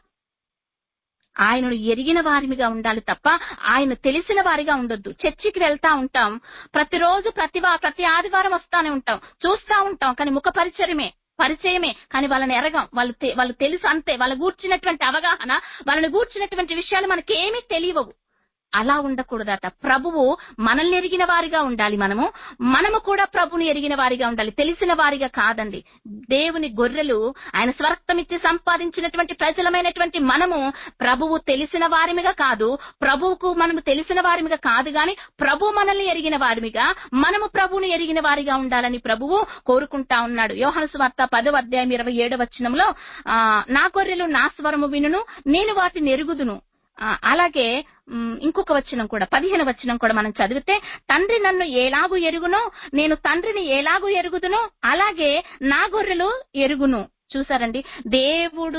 ఆయనను ఎరిగిన వారిగా ఉండాలి తప్ప ఆయన తెలిసిన వారిగా ఉండొద్దు చర్చికి వెళ్తా ఉంటాం ప్రతిరోజు ప్రతి వా- ప్రతి ఆదివారం వస్తానే ఉంటాం చూస్తా ఉంటాం కానీ ముఖ పరిచయమే పరిచయమే కానీ వాళ్ళని ఎరగం వాళ్ళు తె- వాళ్ళు తెలుసు అంతే వాళ్ళ గూర్చినటువంటి అవగాహన వాళ్ళని గూర్చినటువంటి విషయాలు మనకేమీ తెలియవు అలా ఉండకూడదట ప్రభువు మనల్ని ఎరిగిన వారిగా ఉండాలి మనము మనము కూడా ప్రభుని ఎరిగిన వారిగా ఉండాలి తెలిసిన వారిగా కాదండి దేవుని గొర్రెలు ఆయన స్వరక్తమిచ్చి సంపాదించినటువంటి ప్రజలమైనటువంటి మనము ప్రభువు తెలిసిన వారిమిగా కాదు ప్రభువుకు మనము తెలిసిన వారిమిగా కాదు గాని ప్రభు మనల్ని ఎరిగిన వారిమిగా మనము ప్రభువుని ఎరిగిన వారిగా ఉండాలని ప్రభువు కోరుకుంటా ఉన్నాడు యోహాను స్వార్త పదవ అధ్యాయం ఇరవై ఏడవ వచనంలో ఆ నా గొర్రెలు నా స్వరము వినును నేను వాటిని ఎరుగుదును ఆ, అలాగే ఉమ్, ఇంకొక వచనం కూడా పదిహేను వచనం కూడా మనం చదివితే తండ్రి నన్ను ఎలాగూ ఎరుగునో నేను తండ్రిని ఎలాగూ ఎరుగుదునో అలాగే నా గొర్రెలు ఎరుగును చూసారండి దేవుడు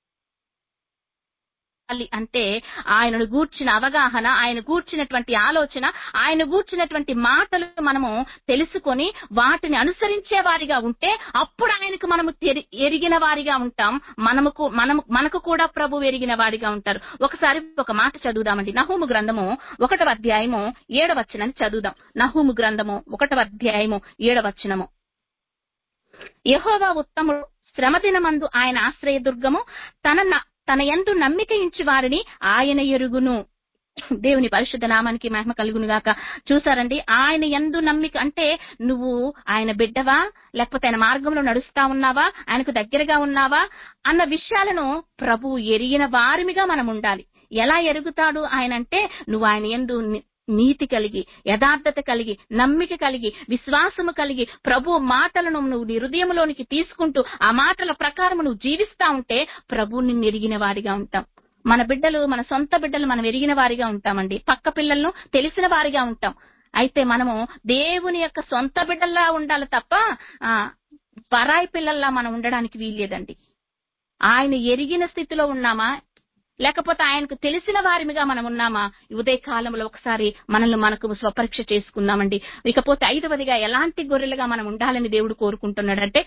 అంటే ఆయనను గూర్చిన అవగాహన ఆయన గూర్చినటువంటి ఆలోచన ఆయన గూర్చినటువంటి మాటలు మనము తెలుసుకొని వాటిని అనుసరించే వారిగా ఉంటే అప్పుడు ఆయనకు మనము తెరి- ఎరిగిన వారిగా ఉంటాం మనముకు మనము మనకు కూడా ప్రభు ఎరిగిన వారిగా ఉంటారు ఒకసారి ఒక మాట చదువుదామండి నహూము గ్రంథము ఒకటవ అధ్యాయము ఏడవచనని చదువుదాం నహూము గ్రంథము ఒకటవ అధ్యాయము ఏడవచనము యెహోవా ఉత్తముడు శ్రమదినమందు ఆయన ఆశ్రయదుర్గము తన న- తన యందు నమ్మిక ఇంచి వారిని ఆయన ఎరుగును దేవుని పరిశుద్ధ నామానికి మహిమ కలుగును గాక చూసారండి ఆయన ఎందు నమ్మిక అంటే నువ్వు ఆయన బిడ్డవా లేకపోతే ఆయన మార్గంలో నడుస్తా ఉన్నావా ఆయనకు దగ్గరగా ఉన్నావా అన్న విషయాలను ప్రభు ఎరిగిన వారిమిగా మనం ఉండాలి ఎలా ఎరుగుతాడు ఆయన అంటే నువ్వు ఆయన ఎందు ని- నీతి కలిగి యథార్థత కలిగి నమ్మిక కలిగి విశ్వాసము కలిగి ప్రభు మాటలను నువ్వు నీ హృదయంలోనికి తీసుకుంటూ ఆ మాటల ప్రకారం నువ్వు జీవిస్తా ఉంటే ప్రభు నిన్ను ఎరిగిన వారిగా ఉంటాం మన బిడ్డలు మన సొంత బిడ్డలు మనం ఎరిగిన వారిగా ఉంటామండి పక్క పిల్లలను తెలిసిన వారిగా ఉంటాం అయితే మనము దేవుని యొక్క సొంత బిడ్డల్లా ఉండాలి తప్ప ఆ పరాయి పిల్లల్లా మనం ఉండడానికి వీల్లేదండి ఆయన ఎరిగిన స్థితిలో ఉన్నామా లేకపోతే ఆయనకు తెలిసిన వారిమిగా మనం ఉన్నామా ఈ ఉదయ కాలంలో ఒకసారి మనల్ని మనకు స్వపరీక్ష చేసుకుందామండి ఇకపోతే ఐదవదిగా ఎలాంటి గొర్రెలుగా మనం ఉండాలని దేవుడు కోరుకుంటున్నాడంటే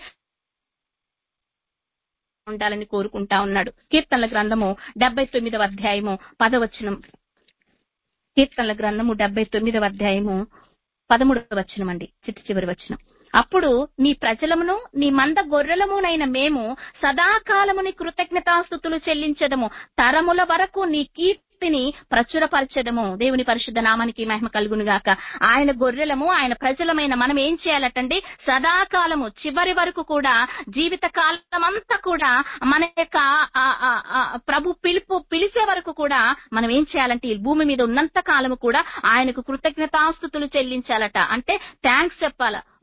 ఉండాలని కోరుకుంటా ఉన్నాడు కీర్తనల గ్రంథము డెబ్బై తొమ్మిదవ అధ్యాయము పదవచనం కీర్తనల గ్రంథము డెబ్బై తొమ్మిదవ అధ్యాయము పదమూడవ వచనం అండి చిట్టు చివరి వచనం అప్పుడు నీ ప్రజలమును నీ మంద గొర్రెలమునైన మేము సదాకాలముని కృతజ్ఞతాస్థుతులు చెల్లించదము తరముల వరకు నీ కీర్తిని ప్రచురపరచదము దేవుని పరిశుద్ధ నామానికి మహిమ కలుగును గాక ఆయన గొర్రెలము ఆయన ప్రజలమైన మనం ఏం చేయాలటండి సదాకాలము చివరి వరకు కూడా జీవిత కాలం అంతా కూడా మన యొక్క ఆ- ఆ- ఆ ప్రభు పిలుపు పిలిచే వరకు కూడా మనం ఏం చేయాలంటే ఈ భూమి మీద ఉన్నంత కాలము కూడా ఆయనకు కృతజ్ఞతాస్థుతులు చెల్లించాలట అంటే థ్యాంక్స్ చెప్పాల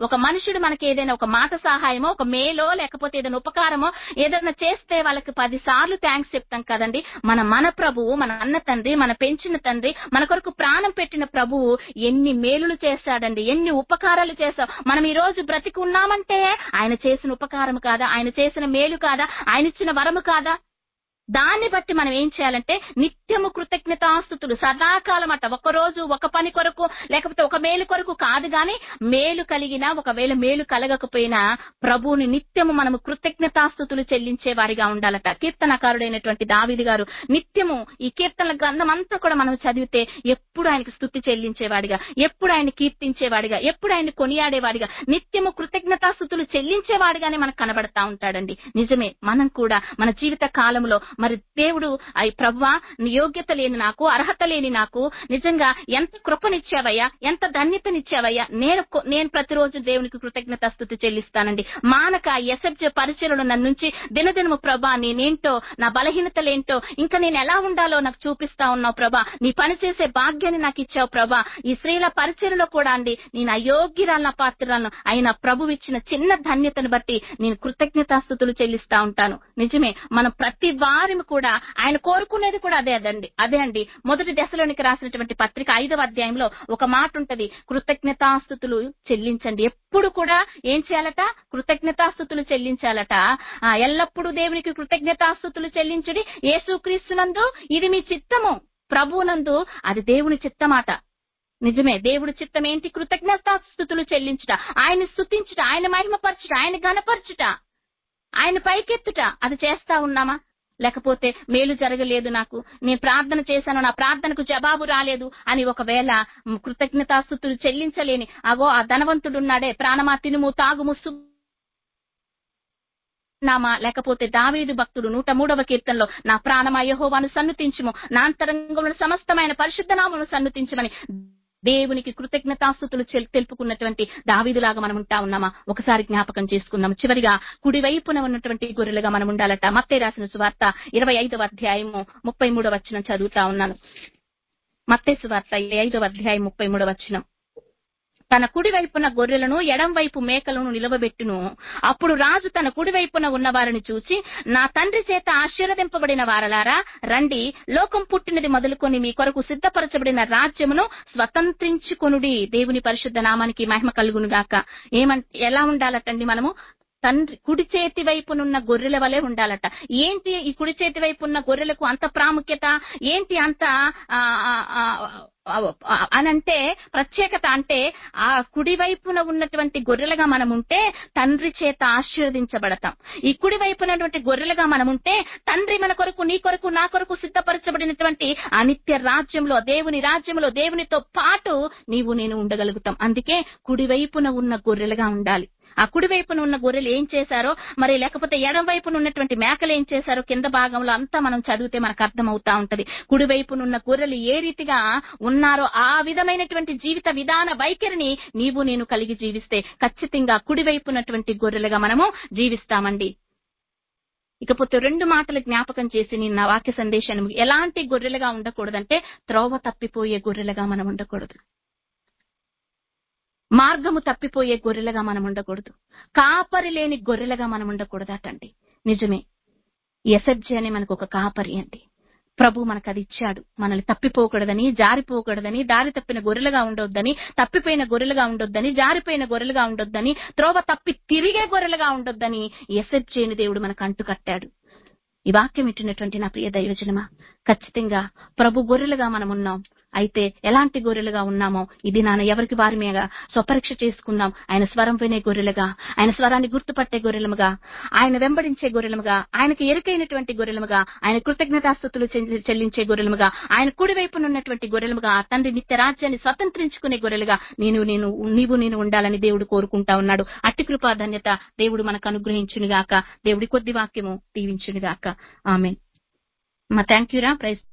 ఒక మనుషుడు మనకి ఏదైనా ఒక మాట సహాయమో ఒక మేలో లేకపోతే ఏదైనా ఉపకారమో ఏదైనా చేస్తే వాళ్ళకి పది సార్లు థ్యాంక్స్ చెప్తాం కదండి మన మన ప్రభువు మన అన్న తండ్రి మన పెంచిన తండ్రి మన కొరకు ప్రాణం పెట్టిన ప్రభువు ఎన్ని మేలులు చేశాడండి ఎన్ని ఉపకారాలు చేశాం మనం ఈ రోజు బ్రతికి ఉన్నామంటే ఆయన చేసిన ఉపకారం కాదా ఆయన చేసిన మేలు కాదా ఆయన ఇచ్చిన వరము కాదా దాన్ని బట్టి మనం ఏం చేయాలంటే నిత్యము కృతజ్ఞతాస్థుతులు సదాకాలం అట ఒక రోజు ఒక పని కొరకు లేకపోతే ఒక మేలు కొరకు కాదు గాని మేలు కలిగినా ఒకవేళ మేలు కలగకపోయినా ప్రభువుని నిత్యము మనము కృతజ్ఞతాస్థుతులు చెల్లించే వారిగా ఉండాలట కీర్తనకారుడైనటువంటి దావిది గారు నిత్యము ఈ కీర్తనల గ్రంథం అంతా కూడా మనం చదివితే ఎప్పుడు ఆయనకు స్థుతి చెల్లించేవాడిగా ఎప్పుడు ఆయన కీర్తించేవాడిగా ఎప్పుడు ఆయన కొనియాడేవాడిగా నిత్యము కృతజ్ఞతాస్థుతులు చెల్లించేవాడిగానే మనకు కనబడతా ఉంటాడండి నిజమే మనం కూడా మన జీవిత కాలంలో మరి దేవుడు అయి ప్రవ్వా నీ యోగ్యత లేని నాకు అర్హత లేని నాకు నిజంగా ఎంత కృపనిచ్చావయ్యా ఎంత ధన్యతనిచ్చావయ్యా నేను కొ- నేను ప్రతిరోజు దేవునికి కృతజ్ఞత స్థుతి చెల్లిస్తానండి మానక ఎసెప్జ పరిచయలు నన్ను నుంచి దినదినము ప్రభా నేనేంటో నా బలహీనతలేంటో ఇంకా నేను ఎలా ఉండాలో నాకు చూపిస్తా ఉన్నావు ప్రభా నీ పని చేసే భాగ్యాన్ని నాకు ఇచ్చావు ప్రభా ఈ స్త్రీల పరిచయలో కూడా అండి నేను అయోగ్యురాల పాత్రలను అయిన ప్రభు ఇచ్చిన చిన్న ధన్యతను బట్టి నేను కృతజ్ఞతాస్థుతులు చెల్లిస్తా ఉంటాను నిజమే మనం ప్రతి వారి కూడా ఆయన కోరుకునేది కూడా అదే అదండి అదే అండి మొదటి దశలోనికి రాసినటువంటి పత్రిక ఐదవ అధ్యాయంలో ఒక మాట ఉంటది కృతజ్ఞతాస్థుతులు చెల్లించండి ఎప్పుడు కూడా ఏం చేయాలట కృతజ్ఞతాస్థుతులు చెల్లించాలట ఆ, ఎల్లప్పుడూ దేవునికి కృతజ్ఞతాస్థుతులు చెల్లించడి యేసుక్రీస్తునందు ఇది మీ చిత్తము ప్రభువునందు అది దేవుని చిత్తమాట నిజమే దేవుడి చిత్తం ఏంటి కృతజ్ఞతాస్థుతులు చెల్లించుట ఆయన స్థుతించుట ఆయన మహిమపరచుట ఆయన ఘనపరచుట ఆయన పైకెత్తుట అది చేస్తా ఉన్నామా లేకపోతే మేలు జరగలేదు నాకు నేను ప్రార్థన చేశాను నా ప్రార్థనకు జవాబు రాలేదు అని ఒకవేళ మ్, కృతజ్ఞతాస్థుతులు చెల్లించలేని అగో ఆ ధనవంతుడున్నాడే ప్రాణమా తినుము తాగుము సు నామా లేకపోతే దావీదు భక్తుడు నూట మూడవ కీర్తనలో నా ప్రాణమా యెహోవాను సన్నుతించుము నా అంతరంగంలో సమస్తమైన పరిశుద్ధ నామను సన్నుతించమని దేవునికి కృతజ్ఞతాస్థుతులు చెల్- తెలుపుకున్నటువంటి దావీదులాగా మనం ఉంటా ఉన్నామా ఒకసారి జ్ఞాపకం చేసుకుందాం చివరిగా కుడి వైపున ఉన్నటువంటి గొర్రెలుగా మనం ఉండాలట మత్తే రాసిన సువార్త ఇరవై ఐదవ అధ్యాయము ముప్పై మూడవ వచనం చదువుతా ఉన్నాను మత్తే సువార్త ఇరవై ఐదవ అధ్యాయం ముప్పై మూడవ వచనం తన కుడి వైపున గొర్రెలను ఎడం వైపు మేకలను నిలవబెట్టును అప్పుడు రాజు తన కుడి వైపున ఉన్న వారిని చూసి నా తండ్రి చేత ఆశీర్వదింపబడిన వారలారా రండి లోకం పుట్టినది మొదలుకొని మీ కొరకు సిద్ధపరచబడిన రాజ్యమును స్వతంత్రించుకొనుడి దేవుని పరిశుద్ధ నామానికి మహిమ కలుగును గాక ఏమం ఎలా ఉండాలటండి మనము తండ్రి కుడి చేతి వైపునున్న గొర్రెల వలె ఉండాలట ఏంటి ఈ కుడి చేతి వైపు ఉన్న గొర్రెలకు అంత ప్రాముఖ్యత ఏంటి అంత ఆ, ఆ, ఆ, ఆ, అనంటే ప్రత్యేకత అంటే ఆ కుడి వైపున ఉన్నటువంటి గొర్రెలుగా మనం ఉంటే తండ్రి చేత ఆశీర్వదించబడతాం ఈ కుడి వైపున ఉన్నటువంటి గొర్రెలుగా మనం ఉంటే తండ్రి మన కొరకు నీ కొరకు నా కొరకు సిద్ధపరచబడినటువంటి ఆ నిత్య రాజ్యంలో దేవుని రాజ్యంలో దేవునితో పాటు నీవు నేను ఉండగలుగుతాం అందుకే కుడి వైపున ఉన్న గొర్రెలుగా ఉండాలి ఆ కుడి వైపున ఉన్న గొర్రెలు ఏం చేశారో మరి లేకపోతే ఎడం వైపున ఉన్నటువంటి మేకలు ఏం చేశారో కింద భాగంలో అంతా మనం చదివితే మనకు అర్థం అవుతా ఉంటది కుడి వైపున ఉన్న గొర్రెలు ఏ రీతిగా ఉన్నారో ఆ విధమైనటువంటి జీవిత విధాన వైఖరిని నీవు నేను కలిగి జీవిస్తే ఖచ్చితంగా కుడి వైపునటువంటి గొర్రెలుగా మనము జీవిస్తామండి ఇకపోతే రెండు మాటలు జ్ఞాపకం చేసి నేను నా వాక్య సందేశాన్ని ముగి- ఎలాంటి గొర్రెలుగా ఉండకూడదంటే త్రోవ తప్పిపోయే గొర్రెలుగా మనం ఉండకూడదు మార్గము తప్పిపోయే గొర్రెలుగా మనం ఉండకూడదు కాపరి లేని గొర్రెలుగా మనం ఉండకూడదటండి నిజమే ఎసబ్జి అని మనకు ఒక కాపరి అండి ప్రభు మనకు అది ఇచ్చాడు మనల్ని తప్పిపోకూడదని జారిపోకూడదని దారి తప్పిన గొర్రెలుగా ఉండొద్దని తప్పిపోయిన గొర్రెలుగా ఉండొద్దని జారిపోయిన గొర్రెలుగా ఉండొద్దని త్రోవ తప్పి తిరిగే గొర్రెలుగా ఉండొద్దని ఎసబ్జేని దేవుడు మనకు అంటు కట్టాడు ఈ వాక్యం ఇచ్చినటువంటి నా ప్రియ దైవజనమా ఖచ్చితంగా ప్రభు గొర్రెలుగా మనం ఉన్నాం అయితే ఎలాంటి గొర్రెలుగా ఉన్నామో ఇది నాన్న ఎవరికి వారి మీద స్వపరీక్ష చేసుకుందాం ఆయన స్వరం వినే గొర్రెలుగా ఆయన స్వరాన్ని గుర్తుపట్టే గొర్రెలముగా ఆయన వెంబడించే గొర్రెలముగా ఆయనకి ఎరుకైనటువంటి గొర్రెలముగా ఆయన కృతజ్ఞతాస్థుతులు చెల్లి- చెల్లించే గొర్రెలముగా ఆయన కుడి వైపున ఉన్నటువంటి గొర్రెలముగా ఆ తండ్రి నిత్య రాజ్యాన్ని స్వతంత్రించుకునే గొర్రెలుగా నేను నేను నీవు నేను ఉండాలని దేవుడు కోరుకుంటా ఉన్నాడు అట్టి కృపా ధన్యత దేవుడు మనకు అనుగ్రహించునుగాక దేవుడి కొద్ది వాక్యము దీవించునుగాక ఆమె మా థ్యాంక్ యూరా ప్రైజ్